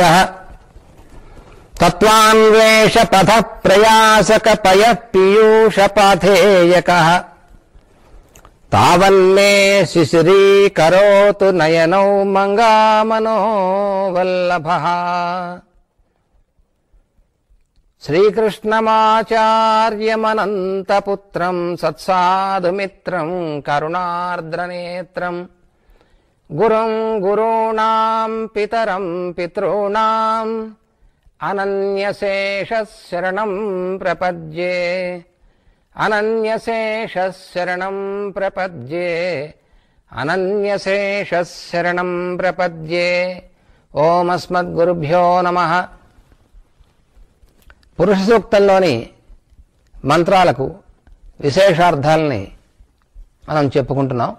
తత్వాన్వేష పథ ప్రయాసక పయ పీయూష పాథేయక తావన్మే శిశిరీకరోతు నయనౌ మంగామనో వల్లభ శ్రీకృష్ణమాచార్యమనంతపుత్రం సత్సాధుమిత్రం కరుణార్ద్రనేత్రం గురుం గురూణాం పితరం పితॄణాం అనన్యశేషశరణం ప్రపద్యే అనన్యశేషశరణం ప్రపద్యే అనన్యశేషశరణం ప్రపద్యే ఓమస్మద్గురుభ్యో నమ పురుష సూక్తంలోని మంత్రాలకు విశేషార్థాలని మనం చెప్పుకుంటున్నాం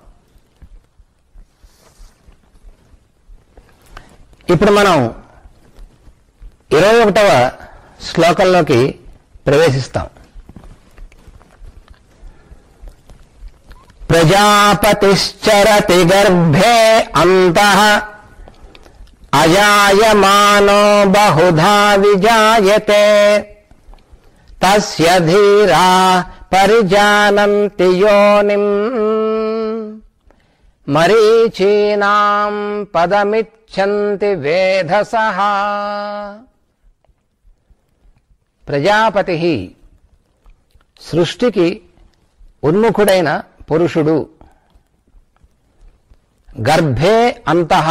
ఇప్పుడు మనం ఇరవై ఒకటవ శ్లోకంలోకి ప్రవేశిస్తాం ప్రజాపతిశ్చరతి గర్భే అంత అజాయమానో బహుధా విజాయతే తస్య ధీరా పరిజానంతి యోనిం మరీచీనాం పదమిచ్చంతి వేధసః ప్రజాపతి సృష్టికి ఉన్ముఖుడైన పురుషుడు గర్భే అంతః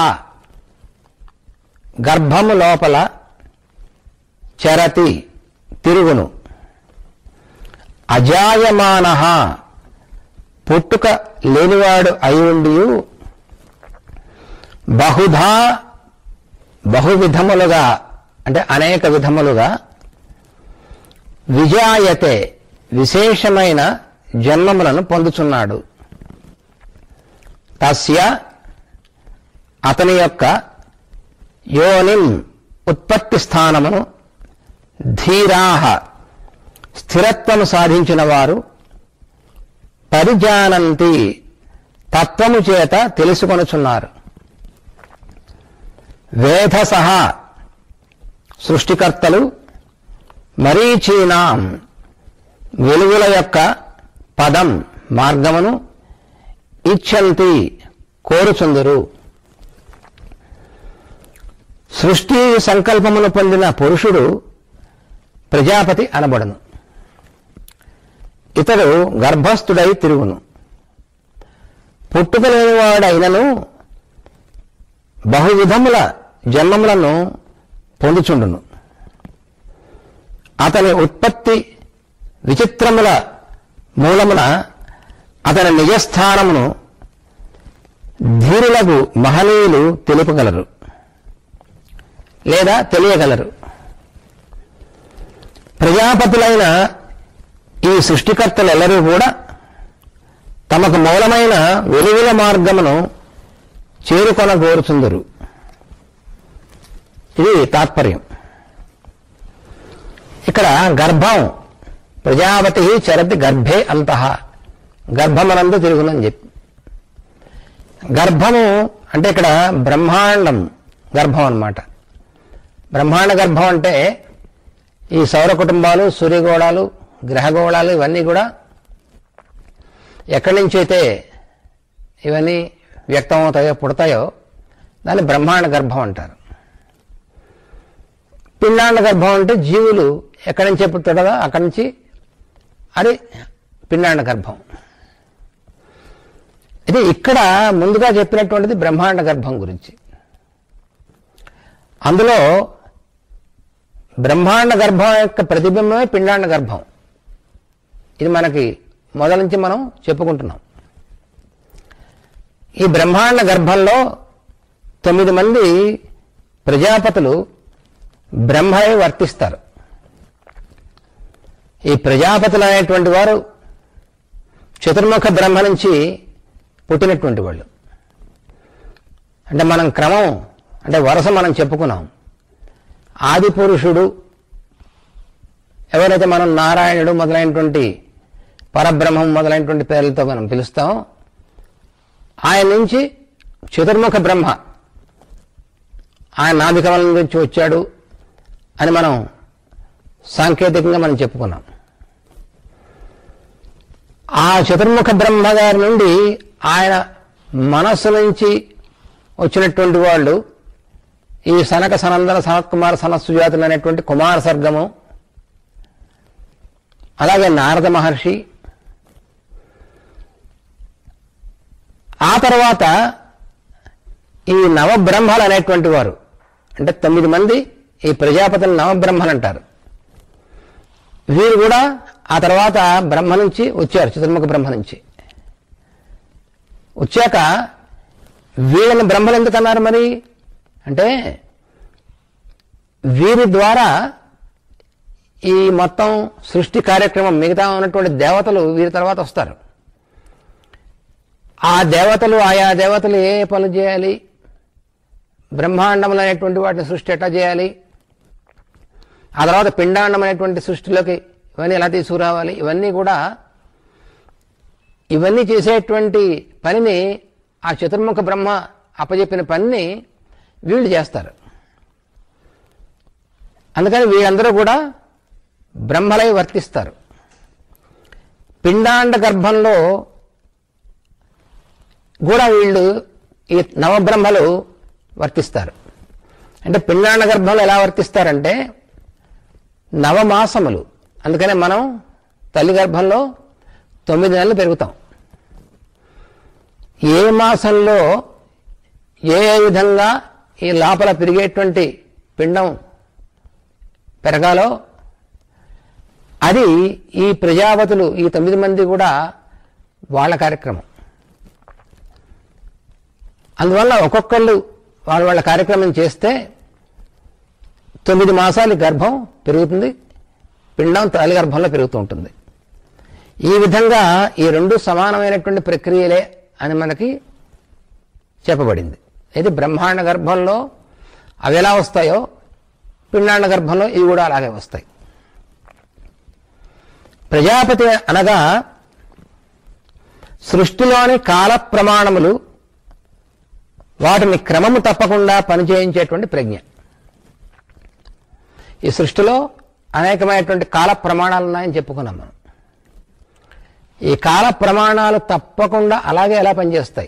గర్భము లోపల చరతి తిరుగును అజాయమాన పుట్టుక లేనివాడు అయి ఉండి బహుధా బహువిధములుగా అంటే అనేక విధములుగా విజాయతే విశేషమైన జన్మములను పొందుచున్నాడు తస్య అతని యొక్క యోనిం ఉత్పత్తి స్థానమును ధీరాహ స్థిరత్వము సాధించిన వారు పరిజానంతి తత్వము చేత తెలుసుకొనుచున్నారు వేధసహ సృష్టికర్తలు మరీచీనాం వెలుగుల యొక్క పదం మార్గమును ఇచ్చంతి కోరుచుందురు సృష్టి సంకల్పమును పొందిన పురుషుడు ప్రజాపతి అనబడును ఇతడు గర్భస్థుడై తిరుగును పుట్టుక లేనివాడైనను బహువిధముల జన్మములను పొందుచుండును అతని ఉత్పత్తి విచిత్రముల మూలమున అతని నిజస్థానమును ధీరులకు మహనీయులు తెలుపగలరు లేదా తెలియగలరు ప్రజాపతులైన ఈ సృష్టికర్తలెల్లరూ కూడా తమకు మూలమైన వెలుగుల మార్గమును చేరుకొనగోరుచుందరు ఇది తాత్పర్యం ఇక్కడ గర్భం ప్రజాపతి చరతి గర్భే అంతః గర్భమనందు తిరుగునని చెప్పి గర్భము అంటే ఇక్కడ బ్రహ్మాండం గర్భం అన్నమాట బ్రహ్మాండ గర్భం అంటే ఈ సౌర కుటుంబాలు సూర్యగోళాలు గ్రహగోళాలు ఇవన్నీ కూడా ఎక్కడి నుంచి అయితే ఇవన్నీ వ్యక్తమవుతాయో పుడతాయో దాన్ని బ్రహ్మాండ గర్భం అంటారు పిండాండ గర్భం అంటే జీవులు ఎక్కడి నుంచి పుట్టాడో అక్కడి నుంచి అది పిండాండ గర్భం ఇది ఇక్కడ ముందుగా చెప్పినటువంటిది బ్రహ్మాండ గర్భం గురించి అందులో బ్రహ్మాండ గర్భం యొక్క ప్రతిబింబమే పిండాండ గర్భం ఇది మనకి మొదల నుంచి మనం చెప్పుకుంటున్నాం ఈ బ్రహ్మాండ గర్భంలో తొమ్మిది మంది ప్రజాపతులు బ్రహ్మయే వర్తిస్తారు ఈ ప్రజాపతులు అనేటువంటి వారు చతుర్ముఖ బ్రహ్మ నుంచి పుట్టినటువంటి వాళ్ళు అంటే మనం క్రమం అంటే వరుస మనం చెప్పుకున్నాం ఆది పురుషుడు ఎవరైతే మనం నారాయణుడు మొదలైనటువంటి పరబ్రహ్మం మొదలైనటువంటి పేర్లతో మనం పిలుస్తామో ఆయన నుంచి చతుర్ముఖ బ్రహ్మ ఆయన నాభికమల నుంచి వచ్చాడు అని మనం సాంకేతికంగా మనం చెప్పుకున్నాం ఆ చతుర్ముఖ బ్రహ్మ గారి నుండి ఆయన మనస్సు నుంచి వచ్చినటువంటి వాళ్ళు ఈ సనక సనందన సనత్ కుమార సనస్సుజాతులు అనేటువంటి కుమార సర్గము అలాగే నారద మహర్షి ఆ తర్వాత ఈ నవబ్రహ్మలు అనేటువంటి వారు అంటే తొమ్మిది మంది ఈ ప్రజాపతులు నవబ్రహ్మలు అంటారు వీరు కూడా ఆ తర్వాత బ్రహ్మ నుంచి వచ్చారు చతుర్ముఖ బ్రహ్మ నుంచి వచ్చాక వీళ్ళని బ్రహ్మలు ఎందుకు అన్నారు మరి అంటే వీరి ద్వారా ఈ మొత్తం సృష్టి కార్యక్రమం మిగతా ఉన్నటువంటి దేవతలు వీరి తర్వాత వస్తారు ఆ దేవతలు ఆయా దేవతలు ఏ పనులు చేయాలి బ్రహ్మాండములు అనేటువంటి వాటిని సృష్టి ఎట్లా చేయాలి ఆ తర్వాత పిండాండం అనేటువంటి సృష్టిలోకి ఇవన్నీ ఎలా తీసుకురావాలి ఇవన్నీ కూడా ఇవన్నీ చేసేటువంటి పనిని ఆ చతుర్ముఖ బ్రహ్మ అప్పచెప్పిన పనిని వీళ్ళు చేస్తారు అందుకని వీళ్ళందరూ కూడా బ్రహ్మలై వర్తిస్తారు పిండాండ గర్భంలో కూడా వీళ్ళు ఈ నవబ్రహ్మలు వర్తిస్తారు అంటే పిండాండ గర్భంలో ఎలా వర్తిస్తారంటే నవమాసములు అందుకనే మనం తల్లి గర్భంలో తొమ్మిది నెలలు పెరుగుతాం ఏ మాసంలో ఏ ఏ విధంగా ఈ లోపల పెరిగేటువంటి పిండం పెరగాలో అది ఈ ప్రజాపతులు ఈ తొమ్మిది మంది కూడా వాళ్ళ కార్యక్రమం అందువల్ల ఒక్కొక్కళ్ళు వాళ్ళ వాళ్ళ కార్యక్రమం చేస్తే తొమ్మిది మాసాలు గర్భం పెరుగుతుంది పిండం తల్లి గర్భంలో పెరుగుతూ ఉంటుంది ఈ విధంగా ఈ రెండు సమానమైనటువంటి ప్రక్రియలే అని మనకి చెప్పబడింది అయితే బ్రహ్మాండ గర్భంలో అవి ఎలా వస్తాయో పిండాండ గర్భంలో ఇవి కూడా అలాగే వస్తాయి ప్రజాపతి అనగా సృష్టిలోని కాల ప్రమాణములు వాటిని క్రమము తప్పకుండా పనిచేయించేటువంటి ప్రజ్ఞ ఈ సృష్టిలో అనేకమైనటువంటి కాల ప్రమాణాలు ఉన్నాయని చెప్పుకున్నాం మనం ఈ కాల ప్రమాణాలు తప్పకుండా అలాగే ఎలా పనిచేస్తాయి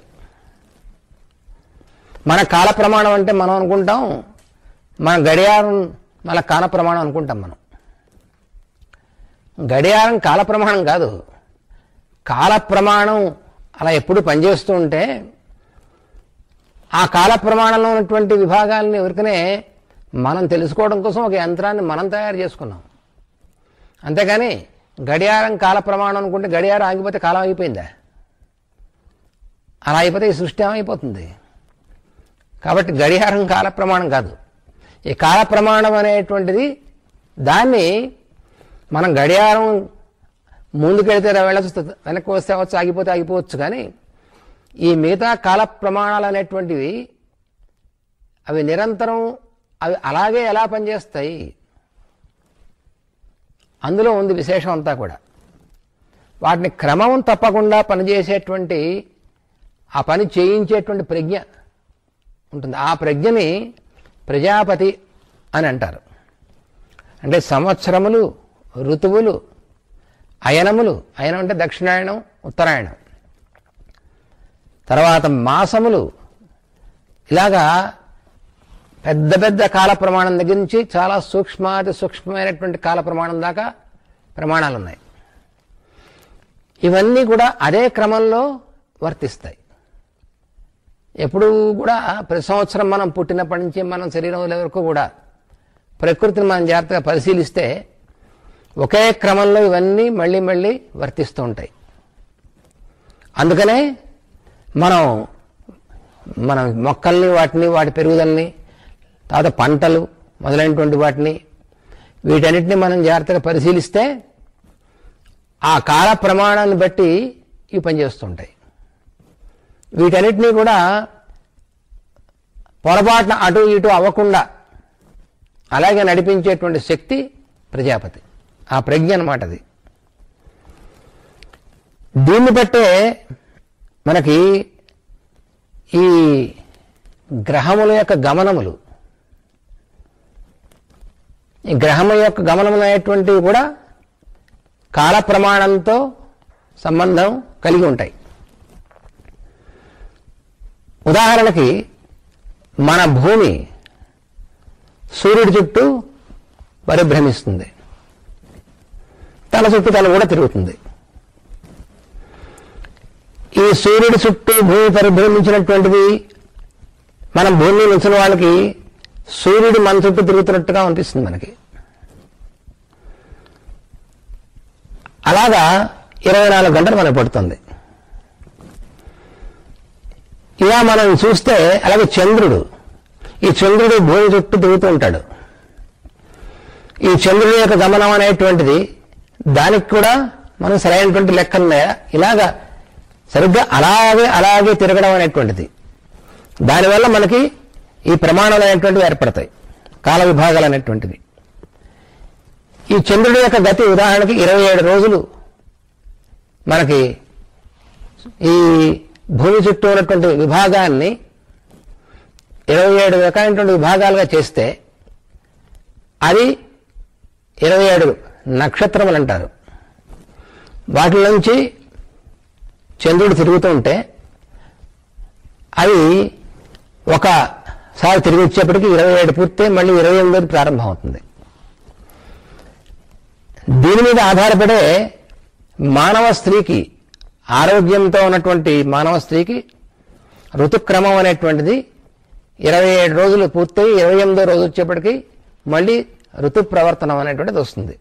మన కాల ప్రమాణం అంటే మనం అనుకుంటాం మన గడియారం మన కాల ప్రమాణం అనుకుంటాం మనం గడియారం కాల ప్రమాణం కాదు కాల ప్రమాణం అలా ఎప్పుడు పనిచేస్తూ ఉంటే ఆ కాల ప్రమాణంలో ఉన్నటువంటి విభాగాలని ఎవరికనే మనం తెలుసుకోవడం కోసం ఒక యంత్రాన్ని మనం తయారు చేసుకున్నాం అంతేగాని గడియారం కాల ప్రమాణం అనుకుంటే గడియారం ఆగిపోతే కాలం అయిపోయిందా అలా అయిపోతే ఈ సృష్టి ఏమైపోతుంది కాబట్టి గడియారం కాల ప్రమాణం కాదు ఈ కాల ప్రమాణం అనేటువంటిది దాన్ని మనం గడియారం ముందుకెడితే వెళ్ళచ్చు వెనక్కి వస్తే అవచ్చు ఆగిపోతే ఆగిపోవచ్చు కానీ ఈ మిగతా కాల ప్రమాణాలు అనేటువంటివి అవి నిరంతరం అవి అలాగే ఎలా పనిచేస్తాయి అందులో ఉంది విశేషం అంతా కూడా వాటిని క్రమం తప్పకుండా పనిచేసేటువంటి ఆ పని చేయించేటువంటి ప్రజ్ఞ ఉంటుంది ఆ ప్రజ్ఞని ప్రజాపతి అని అంటారు అంటే సంవత్సరములు ఋతువులు అయనములు అయనం అంటే దక్షిణాయనం ఉత్తరాయణం తర్వాత మాసములు ఇలాగా పెద్ద పెద్ద కాల ప్రమాణం దగ్గర నుంచి చాలా సూక్ష్మాతి సూక్ష్మమైనటువంటి కాల ప్రమాణం దాకా ప్రమాణాలు ఉన్నాయి ఇవన్నీ కూడా అదే క్రమంలో వర్తిస్తాయి ఎప్పుడు కూడా ప్రతి సంవత్సరం మనం పుట్టినప్పటి నుంచి మనం శరీరం వరకు కూడా ప్రకృతిని మనం జాగ్రత్తగా పరిశీలిస్తే ఒకే క్రమంలో ఇవన్నీ మళ్ళీ మళ్ళీ వర్తిస్తూ ఉంటాయి అందుకనే మనం మన మొక్కల్ని వాటిని వాటి పెరుగుదలని తర్వాత పంటలు మొదలైనటువంటి వాటిని వీటన్నిటిని మనం జాగ్రత్తగా పరిశీలిస్తే ఆ కాల ప్రమాణాన్ని బట్టి ఇవి పనిచేస్తుంటాయి వీటన్నిటినీ కూడా పొరపాటున అటు ఇటు అవ్వకుండా అలాగే నడిపించేటువంటి శక్తి ప్రజాపతి ఆ ప్రజ్ఞ అనమాట అది దీన్ని బట్టే మనకి ఈ గ్రహముల యొక్క గమనములు ఈ గ్రహముల యొక్క గమనములు అనేటువంటివి కూడా కాల ప్రమాణంతో సంబంధం కలిగి ఉంటాయి ఉదాహరణకి మన భూమి సూర్యుడి చుట్టూ పరిభ్రమిస్తుంది తన చుట్టూ తల కూడా తిరుగుతుంది ఈ సూర్యుడి చుట్టూ భూమి పరిభ్రమించినటువంటిది మనం భూమి మీద ఉంచిన వాళ్ళకి సూర్యుడు మన చుట్టూ తిరుగుతున్నట్టుగా అనిపిస్తుంది మనకి అలాగా ఇరవై నాలుగు గంటలు మనకు పడుతుంది ఇలా మనం చూస్తే అలాగే చంద్రుడు ఈ చంద్రుడు భూమి చుట్టూ తిరుగుతూ ఉంటాడు ఈ చంద్రుడి యొక్క గమనం అనేటువంటిది దానికి కూడా మనం సరైనటువంటి లెక్కలున్నాయా ఇలాగా సరిగ్గా అలాగే అలాగే తిరగడం అనేటువంటిది దానివల్ల మనకి ఈ ప్రమాణాలు అనేటువంటివి ఏర్పడతాయి కాల విభాగాలు అనేటువంటివి ఈ చంద్రుడి యొక్క గతి ఉదాహరణకి ఇరవై ఏడు రోజులు మనకి ఈ భూమి చుట్టూ ఉన్నటువంటి విభాగాన్ని ఇరవై ఏడు రకాలైనటువంటి విభాగాలుగా చేస్తే అది ఇరవై ఏడు నక్షత్రములు అంటారు వాటి నుంచి చంద్రుడు తిరుగుతూ ఉంటే అవి ఒకసారి తిరిగి వచ్చేప్పటికి ఇరవై ఏడు పూర్తి మళ్ళీ ఇరవై ఎనిమిది ప్రారంభం అవుతుంది దీని మీద ఆధారపడే మానవ స్త్రీకి ఆరోగ్యంతో ఉన్నటువంటి మానవ స్త్రీకి ఋతుక్రమం అనేటువంటిది ఇరవై ఏడు రోజులు పూర్తయి ఇరవై ఎనిమిదో రోజు వచ్చేప్పటికి మళ్ళీ ఋతు ప్రవర్తనం అనేటువంటిది వస్తుంది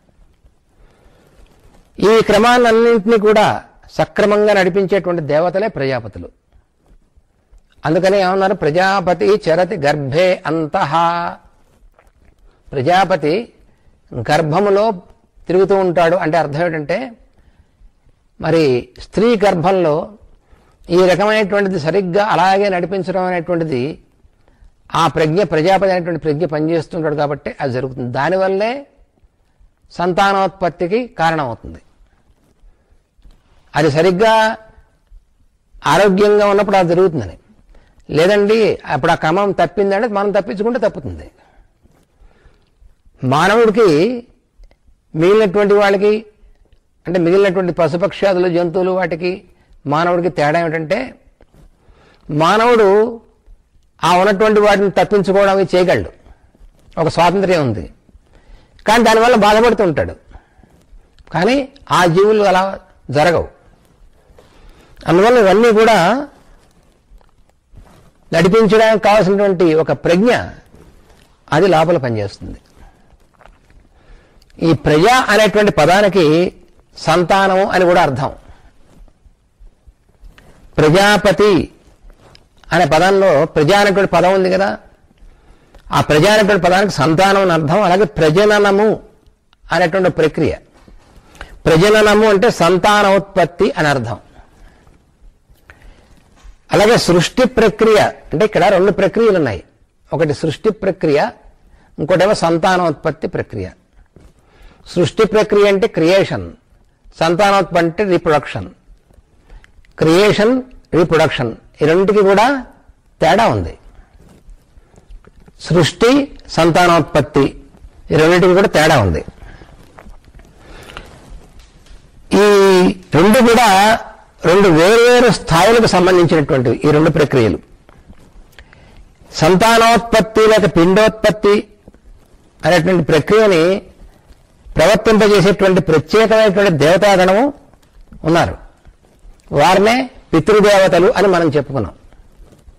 ఈ క్రమాలన్నింటినీ కూడా సక్రమంగా నడిపించేటువంటి దేవతలే ప్రజాపతులు అందుకని ఏమన్నారు ప్రజాపతి చరతి గర్భే అంతః ప్రజాపతి గర్భములో తిరుగుతూ ఉంటాడు అంటే అర్థం ఏంటంటే మరి స్త్రీ గర్భంలో ఈ రకమైనటువంటిది సరిగ్గా అలాగే నడిపించడం అనేటువంటిది ఆ ప్రజ్ఞ ప్రజాపతి అనేటువంటి ప్రజ్ఞ పనిచేస్తుంటాడు కాబట్టి అది జరుగుతుంది దానివల్లే సంతానోత్పత్తికి కారణమవుతుంది అది సరిగ్గా ఆరోగ్యంగా ఉన్నప్పుడు అది జరుగుతుందని లేదండి అప్పుడు ఆ క్రమం తప్పిందంటే మనం తప్పించుకుంటే తప్పుతుంది మానవుడికి మిగిలినటువంటి వాళ్ళకి అంటే మిగిలినటువంటి పశుపక్షాదులు జంతువులు వాటికి మానవుడికి తేడా ఏమిటంటే మానవుడు ఆ ఉన్నటువంటి వాటిని తప్పించుకోవడం అవి చేయగలడు ఒక స్వాతంత్ర్యం ఉంది కానీ దానివల్ల బాధపడుతూ ఉంటాడు కానీ ఆ జీవులు అలా జరగవు అందువల్ల ఇవన్నీ కూడా నడిపించడానికి కావాల్సినటువంటి ఒక ప్రజ్ఞ అది లోపల పనిచేస్తుంది ఈ ప్రజ అనేటువంటి పదానికి సంతానము అని కూడా అర్థం ప్రజాపతి అనే పదంలో ప్రజ అనేటువంటి పదం ఉంది కదా ఆ ప్రజ అనేటువంటి పదానికి సంతానం అని అర్థం అలాగే ప్రజననము అనేటువంటి ప్రక్రియ ప్రజననము అంటే సంతానోత్పత్తి అని అర్థం అలాగే సృష్టి ప్రక్రియ అంటే ఇక్కడ రెండు ప్రక్రియలు ఉన్నాయి ఒకటి సృష్టి ప్రక్రియ ఇంకోటేమో సంతానోత్పత్తి ప్రక్రియ సృష్టి ప్రక్రియ అంటే క్రియేషన్ సంతానోత్పత్తి అంటే రీప్రొడక్షన్ క్రియేషన్ రీప్రొడక్షన్ ఈ రెండింటికి కూడా తేడా ఉంది సృష్టి సంతానోత్పత్తి ఈ రెండింటికి కూడా తేడా ఉంది ఈ రెండు కూడా రెండు వేరువేరు స్థాయిలకు సంబంధించినటువంటివి ఈ రెండు ప్రక్రియలు సంతానోత్పత్తి లేక పిండోత్పత్తి అనేటువంటి ప్రక్రియని ప్రవర్తింపజేసేటువంటి ప్రత్యేకమైనటువంటి దేవతాగణము ఉన్నారు వారినే పితృదేవతలు అని మనం చెప్పుకున్నాం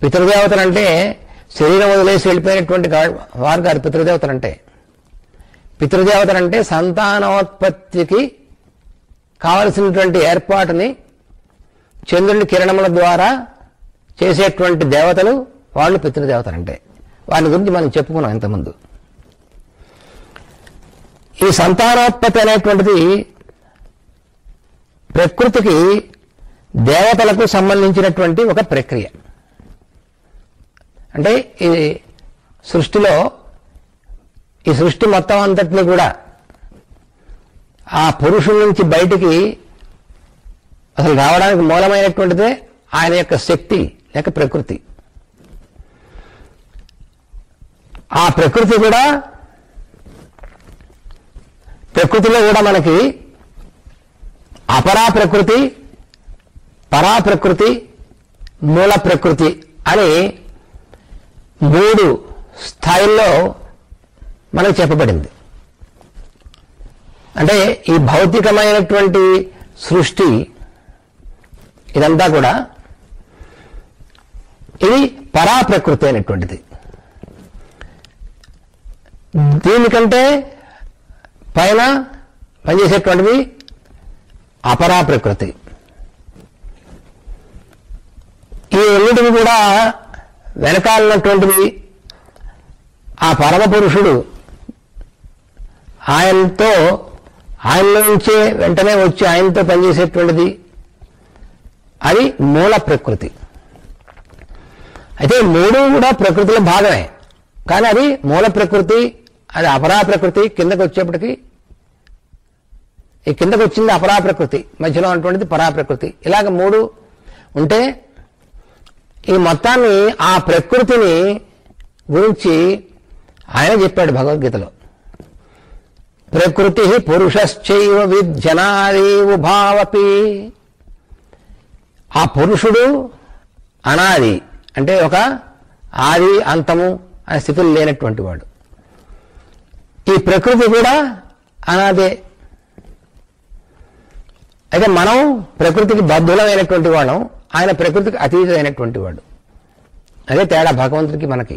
పితృదేవతలు అంటే శరీరం వదిలేసి వెళ్ళిపోయినటువంటి గా- వారు గారు పితృదేవతలు అంటే పితృదేవతలు అంటే సంతానోత్పత్తికి కావలసినటువంటి ఏర్పాటుని చంద్రుని కిరణముల ద్వారా చేసేటువంటి దేవతలు వాళ్ళు పితృదేవతలు అంటే వారి గురించి మనం చెప్పుకున్నాం ఇంతకుముందు ఈ సంతానోత్పత్తి అనేటువంటిది ప్రకృతికి దేవతలకు సంబంధించినటువంటి ఒక ప్రక్రియ అంటే ఈ సృష్టిలో ఈ సృష్టి మొత్తం అంతటిని కూడా ఆ పురుషుల నుంచి బయటికి అసలు రావడానికి మూలమైనటువంటిదే ఆయన యొక్క శక్తి లేక ప్రకృతి ఆ ప్రకృతి కూడా ప్రకృతిలో కూడా మనకి అపరా ప్రకృతి పరా ప్రకృతి మూల ప్రకృతి అని మూడు స్థాయిల్లో మనకు చెప్పబడింది అంటే ఈ భౌతికమైనటువంటి సృష్టి ఇదంతా కూడా ఇది పరా ప్రకృతి అయినటువంటిది దీనికంటే పైన పనిచేసేటువంటిది అపరా ప్రకృతి ఈ రెండింటిని కూడా వెనకాలన్నటువంటిది ఆ పరమ పురుషుడు ఆయనతో ఆయన నుంచే వెంటనే వచ్చి ఆయనతో పనిచేసేటువంటిది అది మూల ప్రకృతి అయితే మూడు కూడా ప్రకృతిలో భాగమే కానీ అది మూల ప్రకృతి అది అపరా ప్రకృతి కిందకు వచ్చేప్పటికి ఈ కిందకు వచ్చింది అపరా ప్రకృతి మధ్యలో ఉన్నటువంటిది పరా ప్రకృతి ఇలాగ మూడు ఉంటే ఈ మొత్తాన్ని ఆ ప్రకృతిని గురించి ఆయన చెప్పాడు భగవద్గీతలో ప్రకృతి పురుషశ్చైవ విద్యనాదేవు భావపి ఆ పురుషుడు అనాది అంటే ఒక ఆది అంతము అనే స్థితులు లేనటువంటి వాడు ఈ ప్రకృతి కూడా అనాదే అయితే మనం ప్రకృతికి బద్ధులమైనటువంటి వాళ్ళం ఆయన ప్రకృతికి అతీతమైనటువంటి వాడు అదే తేడా భగవంతుడికి మనకి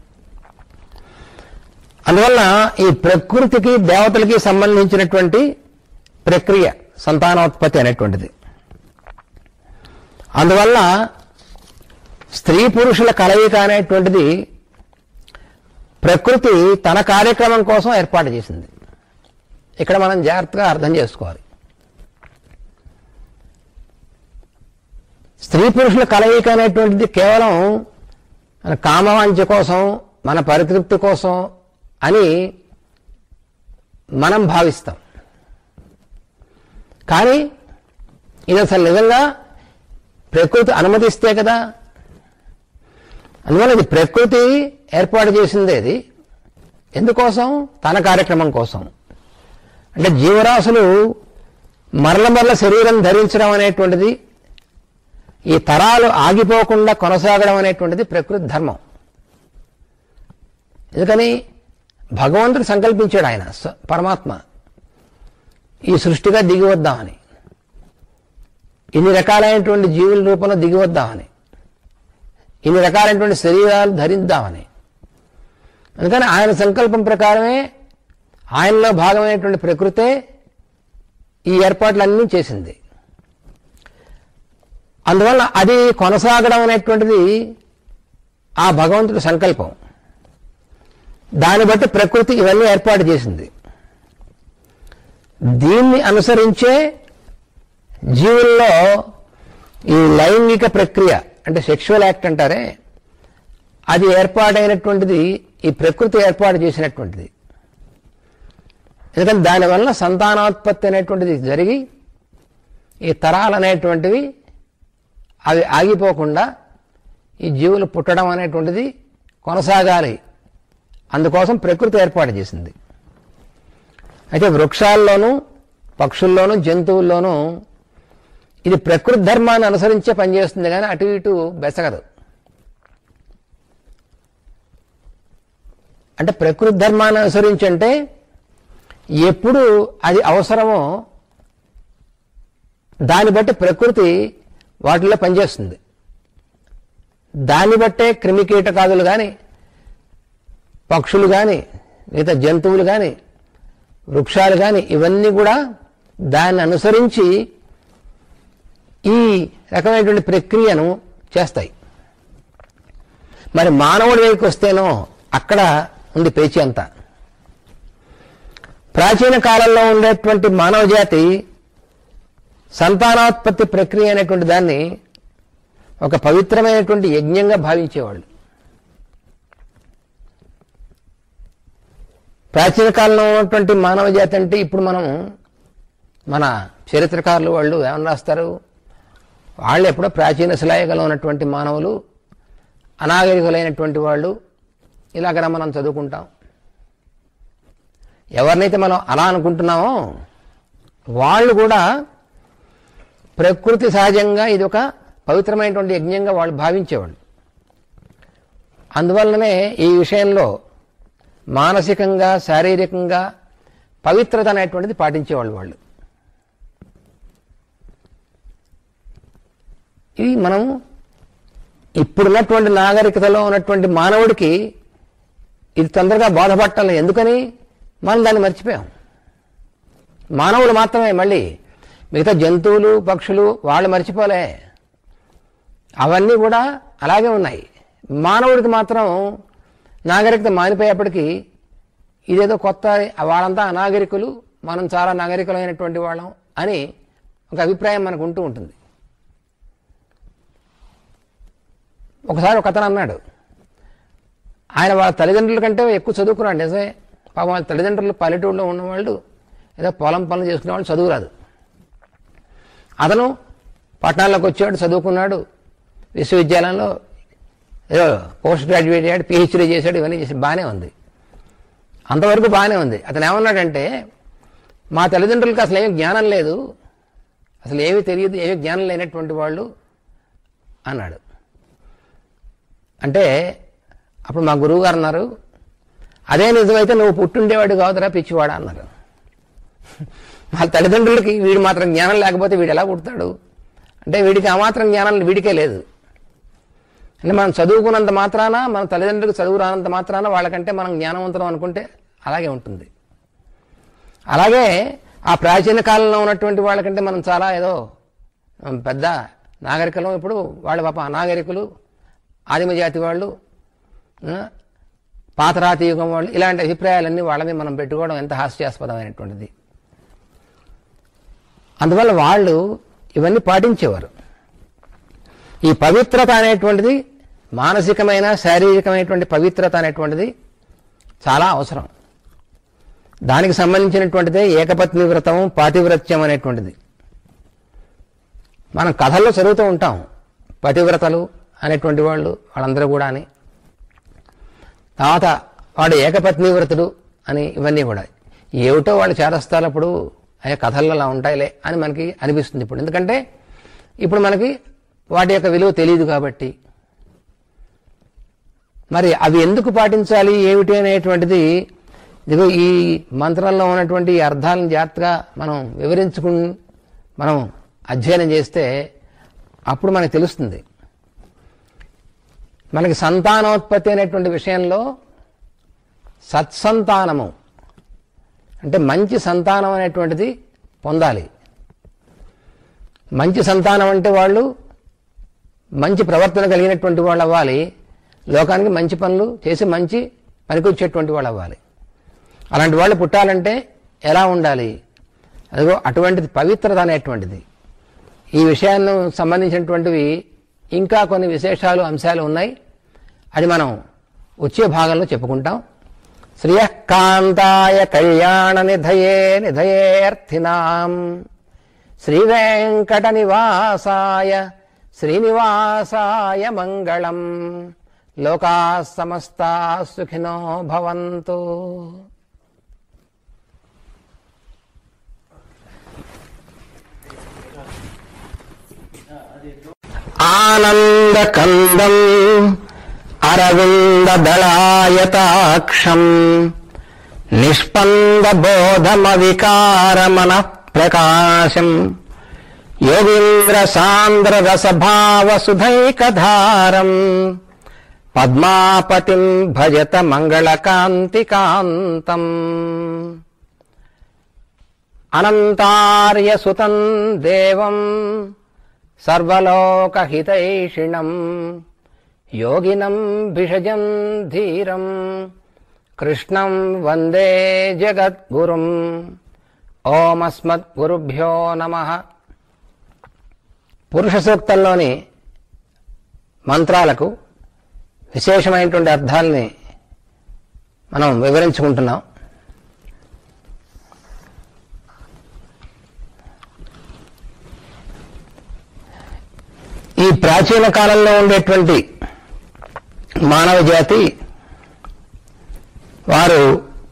అందువల్ల ఈ ప్రకృతికి దేవతలకి సంబంధించినటువంటి ప్రక్రియ సంతానోత్పత్తి అనేటువంటిది అందువల్ల స్త్రీ పురుషుల కలయిక అనేటువంటిది ప్రకృతి తన కార్యక్రమం కోసం ఏర్పాటు చేసింది ఇక్కడ మనం జాగ్రత్తగా అర్థం చేసుకోవాలి స్త్రీ పురుషుల కలయిక అనేటువంటిది కేవలం మన కామవాంఛ కోసం మన పరితృప్తి కోసం అని మనం భావిస్తాం కానీ ఇది అసలు నిజంగా ప్రకృతి అనుమతిస్తే కదా అందువల్ల ఇది ప్రకృతి ఏర్పాటు చేసిందే ఇది ఎందుకోసం తన కార్యక్రమం కోసం అంటే జీవరాశులు మరల మరల శరీరం ధరించడం అనేటువంటిది ఈ తరాలు ఆగిపోకుండా కొనసాగడం అనేటువంటిది ప్రకృతి ధర్మం ఎందుకని భగవంతుడు సంకల్పించాడు ఆయన స్వ- పరమాత్మ ఈ సృష్టిగా దిగి వద్దామని ఇన్ని రకాలైనటువంటి జీవుల రూపంలో దిగి వద్దామని ఇన్ని రకాలైనటువంటి శరీరాలు ధరిద్దామని అందుకని ఆయన సంకల్పం ప్రకారమే ఆయనలో భాగమైనటువంటి ప్రకృతే ఈ ఏర్పాట్లన్నీ చేసింది అందువల్ల అది కొనసాగడం అనేటువంటిది ఆ భగవంతుడి సంకల్పం దాన్ని బట్టి ప్రకృతి ఇవన్నీ ఏర్పాటు చేసింది దీన్ని అనుసరించే జీవుల్లో ఈ లైంగిక ప్రక్రియ అంటే సెక్షువల్ యాక్ట్ అంటారే అది ఏర్పాటైనటువంటిది ఈ ప్రకృతి ఏర్పాటు చేసినటువంటిది ఎందుకంటే దానివల్ల సంతానోత్పత్తి అనేటువంటిది జరిగి ఈ తరాలు అనేటువంటివి అవి ఆగిపోకుండా ఈ జీవులు పుట్టడం అనేటువంటిది కొనసాగాలి అందుకోసం ప్రకృతి ఏర్పాటు చేసింది అయితే వృక్షాల్లోనూ పక్షుల్లోనూ జంతువుల్లోనూ ఇది ప్రకృతి ధర్మాన్ని అనుసరించే పనిచేస్తుంది కానీ అటు ఇటు బెసగదు అంటే ప్రకృతి ధర్మాన్ని అనుసరించి అంటే ఎప్పుడు అది అవసరమో దాన్ని బట్టి ప్రకృతి వాటిల్లో పనిచేస్తుంది దాన్ని బట్టే క్రిమి కీటకాదులు కానీ పక్షులు కానీ మిగతా జంతువులు కానీ వృక్షాలు కానీ ఇవన్నీ కూడా దాన్ని అనుసరించి ఈ రకమైనటువంటి ప్రక్రియను చేస్తాయి మరి మానవుడి వైపు వస్తేనో అక్కడ ఉంది పేచీ అంతా ప్రాచీన కాలంలో ఉండేటువంటి మానవ జాతి సంతానోత్పత్తి ప్రక్రియ అనేటువంటి దాన్ని ఒక పవిత్రమైనటువంటి యజ్ఞంగా భావించేవాళ్ళు ప్రాచీన కాలంలో ఉన్నటువంటి మానవ జాతి అంటే ఇప్పుడు మనం మన చరిత్రకారులు వాళ్ళు ఏమని రాస్తారు వాళ్ళు ఎప్పుడో ప్రాచీన శిలాయుగంలో ఉన్నటువంటి మానవులు అనాగరికులైనటువంటి వాళ్ళు ఇలాగ మనం చదువుకుంటాం ఎవరినైతే మనం అలా అనుకుంటున్నామో వాళ్ళు కూడా ప్రకృతి సహజంగా ఇది ఒక పవిత్రమైనటువంటి యజ్ఞంగా వాళ్ళు భావించేవాళ్ళు అందువల్లనే ఈ విషయంలో మానసికంగా శారీరకంగా పవిత్రత అనేటువంటిది పాటించేవాళ్ళు వాళ్ళు ఇది మనం ఇప్పుడున్నటువంటి నాగరికతలో ఉన్నటువంటి మానవుడికి ఇది తొందరగా బాధపట్టాలి ఎందుకని మనం దాన్ని మర్చిపోయాం మానవులు మాత్రమే మళ్ళీ మిగతా జంతువులు పక్షులు వాళ్ళు మర్చిపోలే అవన్నీ కూడా అలాగే ఉన్నాయి మానవుడికి మాత్రం నాగరికత మారిపోయేప్పటికీ ఇదేదో కొత్త వాళ్ళంతా అనాగరికులు మనం చాలా నాగరికులైనటువంటి వాళ్ళం అని ఒక అభిప్రాయం మనకు ఉంటూ ఉంటుంది ఒకసారి ఒక అతను అన్నాడు ఆయన వాళ్ళ తల్లిదండ్రుల కంటే ఎక్కువ చదువుకున్నాడు నిజమే పాపం వాళ్ళ తల్లిదండ్రులు పల్లెటూరులో ఉన్నవాళ్ళు ఏదో పొలం పనులు చేసుకునే వాళ్ళు చదువు రాదు అతను పట్టణాల్లోకి వచ్చాడు చదువుకున్నాడు విశ్వవిద్యాలయంలో ఏదో పోస్ట్ గ్రాడ్యుయేట్ అయ్యాడు పిహెచ్డీ చేశాడు ఇవన్నీ చేసి బాగానే ఉంది అంతవరకు బాగానే ఉంది అతను ఏమన్నాడంటే మా తల్లిదండ్రులకు అసలు ఏమీ జ్ఞానం లేదు అసలు ఏమీ తెలియదు ఏమీ జ్ఞానం లేనటువంటి వాళ్ళు అన్నాడు అంటే అప్పుడు మా గురువు గారు అన్నారు అదే నిజమైతే నువ్వు పుట్టుండేవాడు కాదురా పిచ్చివాడా అన్నారు వాళ్ళ తల్లిదండ్రులకి వీడు మాత్రం జ్ఞానం లేకపోతే వీడు ఎలా పుడతాడు అంటే వీడికి ఆ మాత్రం జ్ఞానం వీడికే లేదు అంటే మనం చదువుకున్నంత మాత్రాన మన తల్లిదండ్రులకు చదువు రానంత మాత్రాన వాళ్ళకంటే మనం జ్ఞానవంతులం అనుకుంటే అలాగే ఉంటుంది అలాగే ఆ ప్రాచీన కాలంలో ఉన్నటువంటి వాళ్ళకంటే మనం చాలా ఏదో పెద్ద నాగరికలం ఇప్పుడు వాళ్ళ పాప అనాగరికులు ఆదిమ జాతి వాళ్ళు ఆ, పాతరాతి యుగం వాళ్ళు ఇలాంటి అభిప్రాయాలన్నీ వాళ్ళని మనం పెట్టుకోవడం ఎంత హాస్యాస్పదమైనటువంటిది అందువల్ల వాళ్ళు ఇవన్నీ పాటించేవారు ఈ పవిత్రత అనేటువంటిది మానసికమైన శారీరకమైనటువంటి పవిత్రత అనేటువంటిది చాలా అవసరం దానికి సంబంధించినటువంటిదే ఏకపత్ని వ్రతం పాతివ్రత్యం అనేటువంటిది మనం కథల్లో చదువుతూ ఉంటాం పతివ్రతలు అనేటువంటి వాళ్ళు వాళ్ళందరూ కూడా అని తర్వాత వాడు ఏకపత్ని వ్రతుడు అని ఇవన్నీ కూడా ఏమిటో వాళ్ళు చేరస్తాలప్పుడు అయ్యే కథల్లో అలా ఉంటాయిలే అని మనకి అనిపిస్తుంది ఇప్పుడు ఎందుకంటే ఇప్పుడు మనకి వాటి యొక్క విలువ తెలియదు కాబట్టి మరి అవి ఎందుకు పాటించాలి ఏమిటి అనేటువంటిది ఇదిగో ఈ మంత్రంలో ఉన్నటువంటి ఈ అర్థాలను జాగ్రత్తగా మనం వివరించుకు మనం అధ్యయనం చేస్తే అప్పుడు మనకు తెలుస్తుంది మనకి సంతానోత్పత్తి అనేటువంటి విషయంలో సత్సంతానము అంటే మంచి సంతానం అనేటువంటిది పొందాలి మంచి సంతానం అంటే వాళ్ళు మంచి ప్రవర్తన కలిగినటువంటి వాళ్ళు అవ్వాలి లోకానికి మంచి పనులు చేసి మంచి పనికొచ్చేటువంటి వాళ్ళు అవ్వాలి అలాంటి వాళ్ళు పుట్టాలంటే ఎలా ఉండాలి అదిగో అటువంటిది పవిత్రత అనేటువంటిది ఈ విషయాన్ని సంబంధించినటువంటివి ఇంకా కొన్ని విశేషాలు అంశాలు ఉన్నాయి అది మనం వచ్చే భాగంలో చెప్పుకుంటాం శ్రియకాంతాయ కళ్యాణ నిధయే నిధయేర్థినాం శ్రీ వెంకట నివాసాయ శ్రీనివాసాయ మంగళం లోకా సమస్తా సుఖినో భవంతు ఆనందకందం అరవిందదళాయతాక్షం నిష్పందబోధమవికారమన ప్రకాశం యోగీంద్ర సాంద్ర రసభావ సుధైకధారం పద్మాపతిం భజత మంగళకాంతికాంతం అనంతార్యసుతం దేవం సర్వలోకహితైషిణం యోగినం భిషజం ధీరం కృష్ణం వందే జగద్గురుం ఓమస్మద్గురుభ్యో నమ పురుష సూక్తంలోని మంత్రాలకు విశేషమైనటువంటి అర్థాలని మనం వివరించుకుంటున్నాం ఈ ప్రాచీన కాలంలో ఉండేటువంటి మానవ జాతి వారు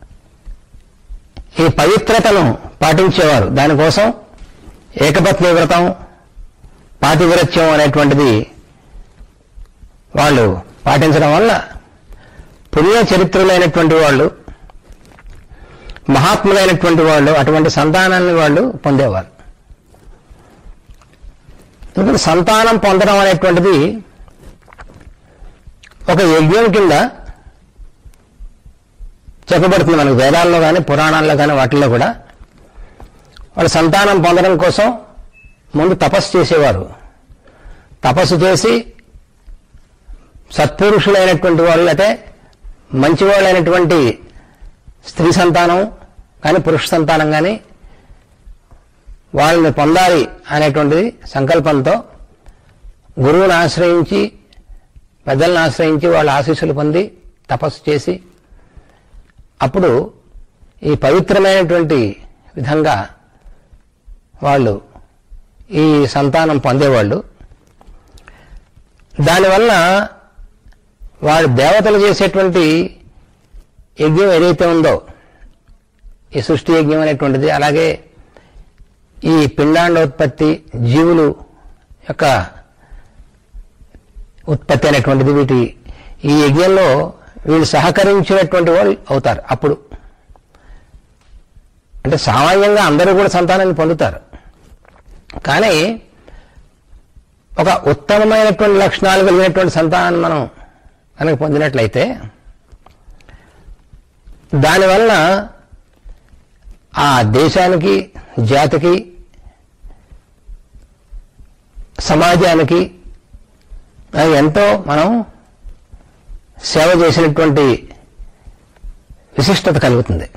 ఈ పవిత్రతను పాటించేవారు దానికోసం ఏకపత్ని వ్రతం పాతివ్రత్యం అనేటువంటిది వాళ్ళు పాటించడం వల్ల పుణ్య చరిత్రులైనటువంటి వాళ్ళు మహాత్ములైనటువంటి వాళ్ళు అటువంటి సంతానాన్ని వాళ్ళు పొందేవారు ఇప్పుడు సంతానం పొందడం అనేటువంటిది ఒక యజ్ఞం కింద చెప్పబడుతుంది మనకు వేదాల్లో కానీ పురాణాల్లో కానీ వాటిల్లో కూడా వాళ్ళు సంతానం పొందడం కోసం ముందు తపస్సు చేసేవారు తపస్సు చేసి సత్పురుషులైనటువంటి వాళ్ళు అయితే మంచివాళ్ళైనటువంటి స్త్రీ సంతానం కానీ పురుష సంతానం కానీ వాళ్ళని పొందాలి అనేటువంటిది సంకల్పంతో గురువుని ఆశ్రయించి పెద్దలను ఆశ్రయించి వాళ్ళ ఆశీస్సులు పొంది తపస్సు చేసి అప్పుడు ఈ పవిత్రమైనటువంటి విధంగా వాళ్ళు ఈ సంతానం పొందేవాళ్ళు దానివల్ల వాడు దేవతలు చేసేటువంటి యజ్ఞం ఏదైతే ఉందో ఈ సృష్టి యజ్ఞం అనేటువంటిది అలాగే ఈ పిండాండోత్పత్తి జీవులు యొక్క ఉత్పత్తి అనేటువంటిది వీటి ఈ యజ్ఞంలో వీళ్ళు సహకరించినటువంటి వాళ్ళు అవుతారు అప్పుడు అంటే సామాన్యంగా అందరూ కూడా సంతానాన్ని పొందుతారు కానీ ఒక ఉత్తమమైనటువంటి లక్షణాలు కలిగినటువంటి సంతానాన్ని మనం కనుక పొందినట్లయితే దానివల్ల ఆ దేశానికి జాతికి సమాజానికి అది ఎంతో మనం సేవ చేసినటువంటి విశిష్టత కలుగుతుంది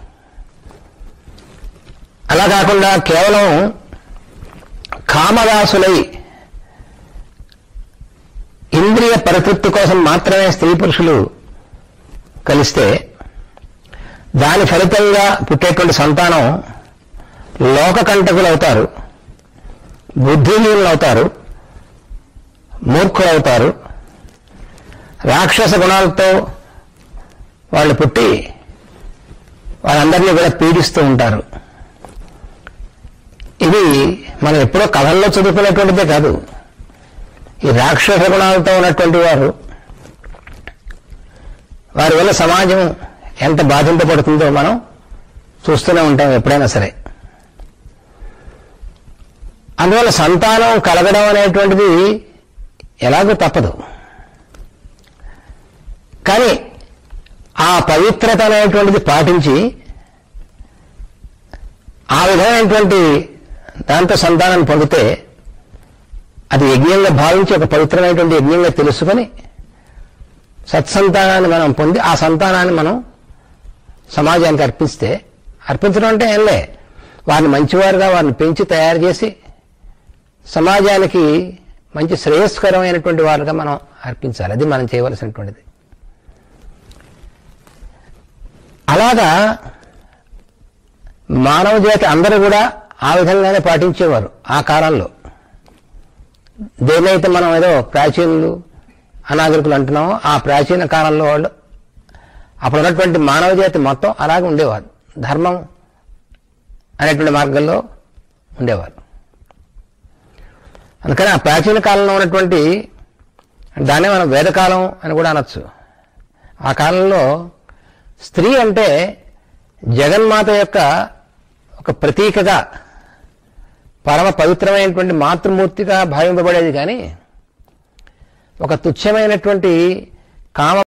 అలా కాకుండా కేవలం కామదాసులై ఇంద్రియ పరితృప్తి కోసం మాత్రమే స్త్రీ పురుషులు కలిస్తే దాని ఫలితంగా పుట్టేటువంటి సంతానం లోకకంటకులు అవుతారు బుద్ధిహీనులు అవుతారు మూర్ఖులు అవుతారు రాక్షస గుణాలతో వాళ్ళు పుట్టి వాళ్ళందరినీ కూడా పీడిస్తూ ఉంటారు ఇది మనం ఎప్పుడో కథల్లో చదువుకునేటువంటిదే కాదు ఈ రాక్షస గుణాలతో ఉన్నటువంటి వారు వారి వల్ల సమాజం ఎంత బాధింపబడుతుందో మనం చూస్తూనే ఉంటాం ఎప్పుడైనా సరే అందువల్ల సంతానం కలగడం అనేటువంటిది ఎలాగో తప్పదు కానీ ఆ పవిత్రత అనేటువంటిది పాటించి ఆ విధమైనటువంటి దాంతో సంతానం పొందితే అది యజ్ఞంగా భావించి ఒక పవిత్రమైనటువంటి యజ్ఞంగా తెలుసుకొని సత్సంతానాన్ని మనం పొంది ఆ సంతానాన్ని మనం సమాజానికి అర్పిస్తే అర్పించడం అంటే ఏంలే వారిని మంచివారుగా వారిని పెంచి తయారు చేసి సమాజానికి మంచి శ్రేయస్కరమైనటువంటి వారుగా మనం అర్పించాలి అది మనం చేయవలసినటువంటిది అలాగా మానవ జాతి అందరూ కూడా ఆ విధంగానే పాటించేవారు ఆ కాలంలో దేన్నైతే మనం ఏదో ప్రాచీనులు అనాగరికులు అంటున్నామో ఆ ప్రాచీన కాలంలో వాళ్ళు అప్పుడు ఉన్నటువంటి మానవ జాతి మొత్తం అలాగే ఉండేవారు ధర్మం అనేటువంటి మార్గంలో ఉండేవారు అందుకని ఆ ప్రాచీన కాలంలో ఉన్నటువంటి దాన్నే మనం వేదకాలం అని కూడా అనొచ్చు ఆ కాలంలో స్త్రీ అంటే జగన్మాత యొక్క ఒక ప్రతీకగా పరమ పవిత్రమైనటువంటి మాతృమూర్తిగా భావింపబడేది కానీ ఒక తుచ్చమైనటువంటి కామ